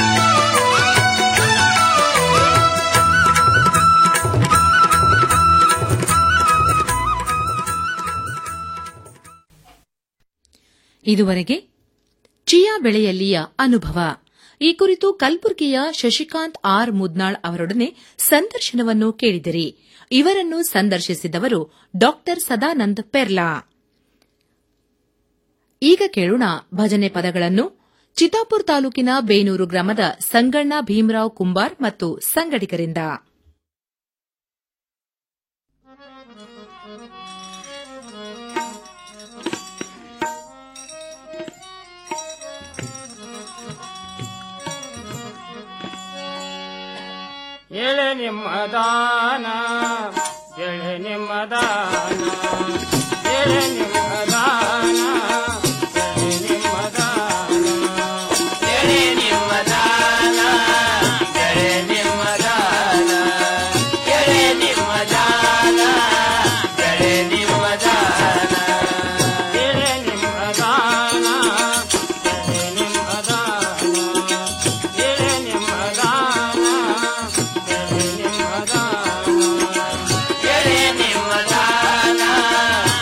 ಇದುವರೆಗೆ ಚಿಯಾ ಬೆಳೆಯಲ್ಲಿಯ ಅನುಭವ ಈ ಕುರಿತು ಕಲಬುರಗಿಯ ಶಶಿಕಾಂತ್ ಆರ್ ಮುದ್ನಾಳ್ ಅವರೊಡನೆ ಸಂದರ್ಶನವನ್ನು ಕೇಳಿದಿರಿ ಇವರನ್ನು ಸಂದರ್ಶಿಸಿದವರು ಡಾ ಸದಾನಂದ್ ಪೆರ್ಲಾ ಈಗ ಕೇಳೋಣ ಭಜನೆ ಪದಗಳನ್ನು ಚಿತಾಪುರ್ ತಾಲೂಕಿನ ಬೇನೂರು ಗ್ರಾಮದ ಸಂಗಣ್ಣ ಭೀಮರಾವ್ ಕುಂಬಾರ್ ಮತ್ತು ಸಂಗಡಿಗರಿಂದ ಎಳೆ ನಿಮ್ಮ ದಾನ ಎಳೆ ನಿಮ್ಮ ದಾನ ಎಳೆ ನಿಮ್ಮ ದಾನ ಎಳೆ ನಿಮ್ಮ ದಾನ ಎಳೆ ನಿಮ್ಮ ದಾನ ಎಳೆ ನಿಮ್ಮ ದಾನ ಎಳೆ ನಿಮ್ಮ ದಾನ ಎಳೆ ನಿಮ್ಮ ದಾನ ಎಳೆ ನಿಮ್ಮ ದಾನ ಎಳೆ ನಿಮ್ಮ ದಾನ ಎಳೆ ನಿಮ್ಮ ದಾನ ಎಳೆ ನಿಮ್ಮ ದಾನ ಎಳೆ ನಿಮ್ಮ ದಾನ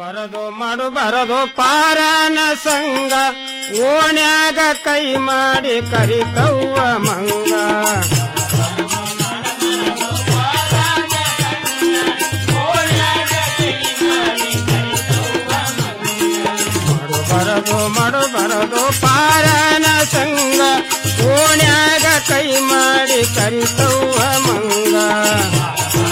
ಬರದು ಮಾಡು ಬರದು ಪಾರನ ಸಂಗ ಓಣ್ಯಾಗ ಕೈ ಮಾಡಿ ಕರಿತವ್ವ ಮಂಗ ಮಾಡು ಬರದು ಮಾಡು ಬರದು ಪಾರನ ಸಂಗ ಓಣ್ಯಾಗ ಕೈ ಮಾಡಿ ಕರಿತವ್ವ ಮಂಗ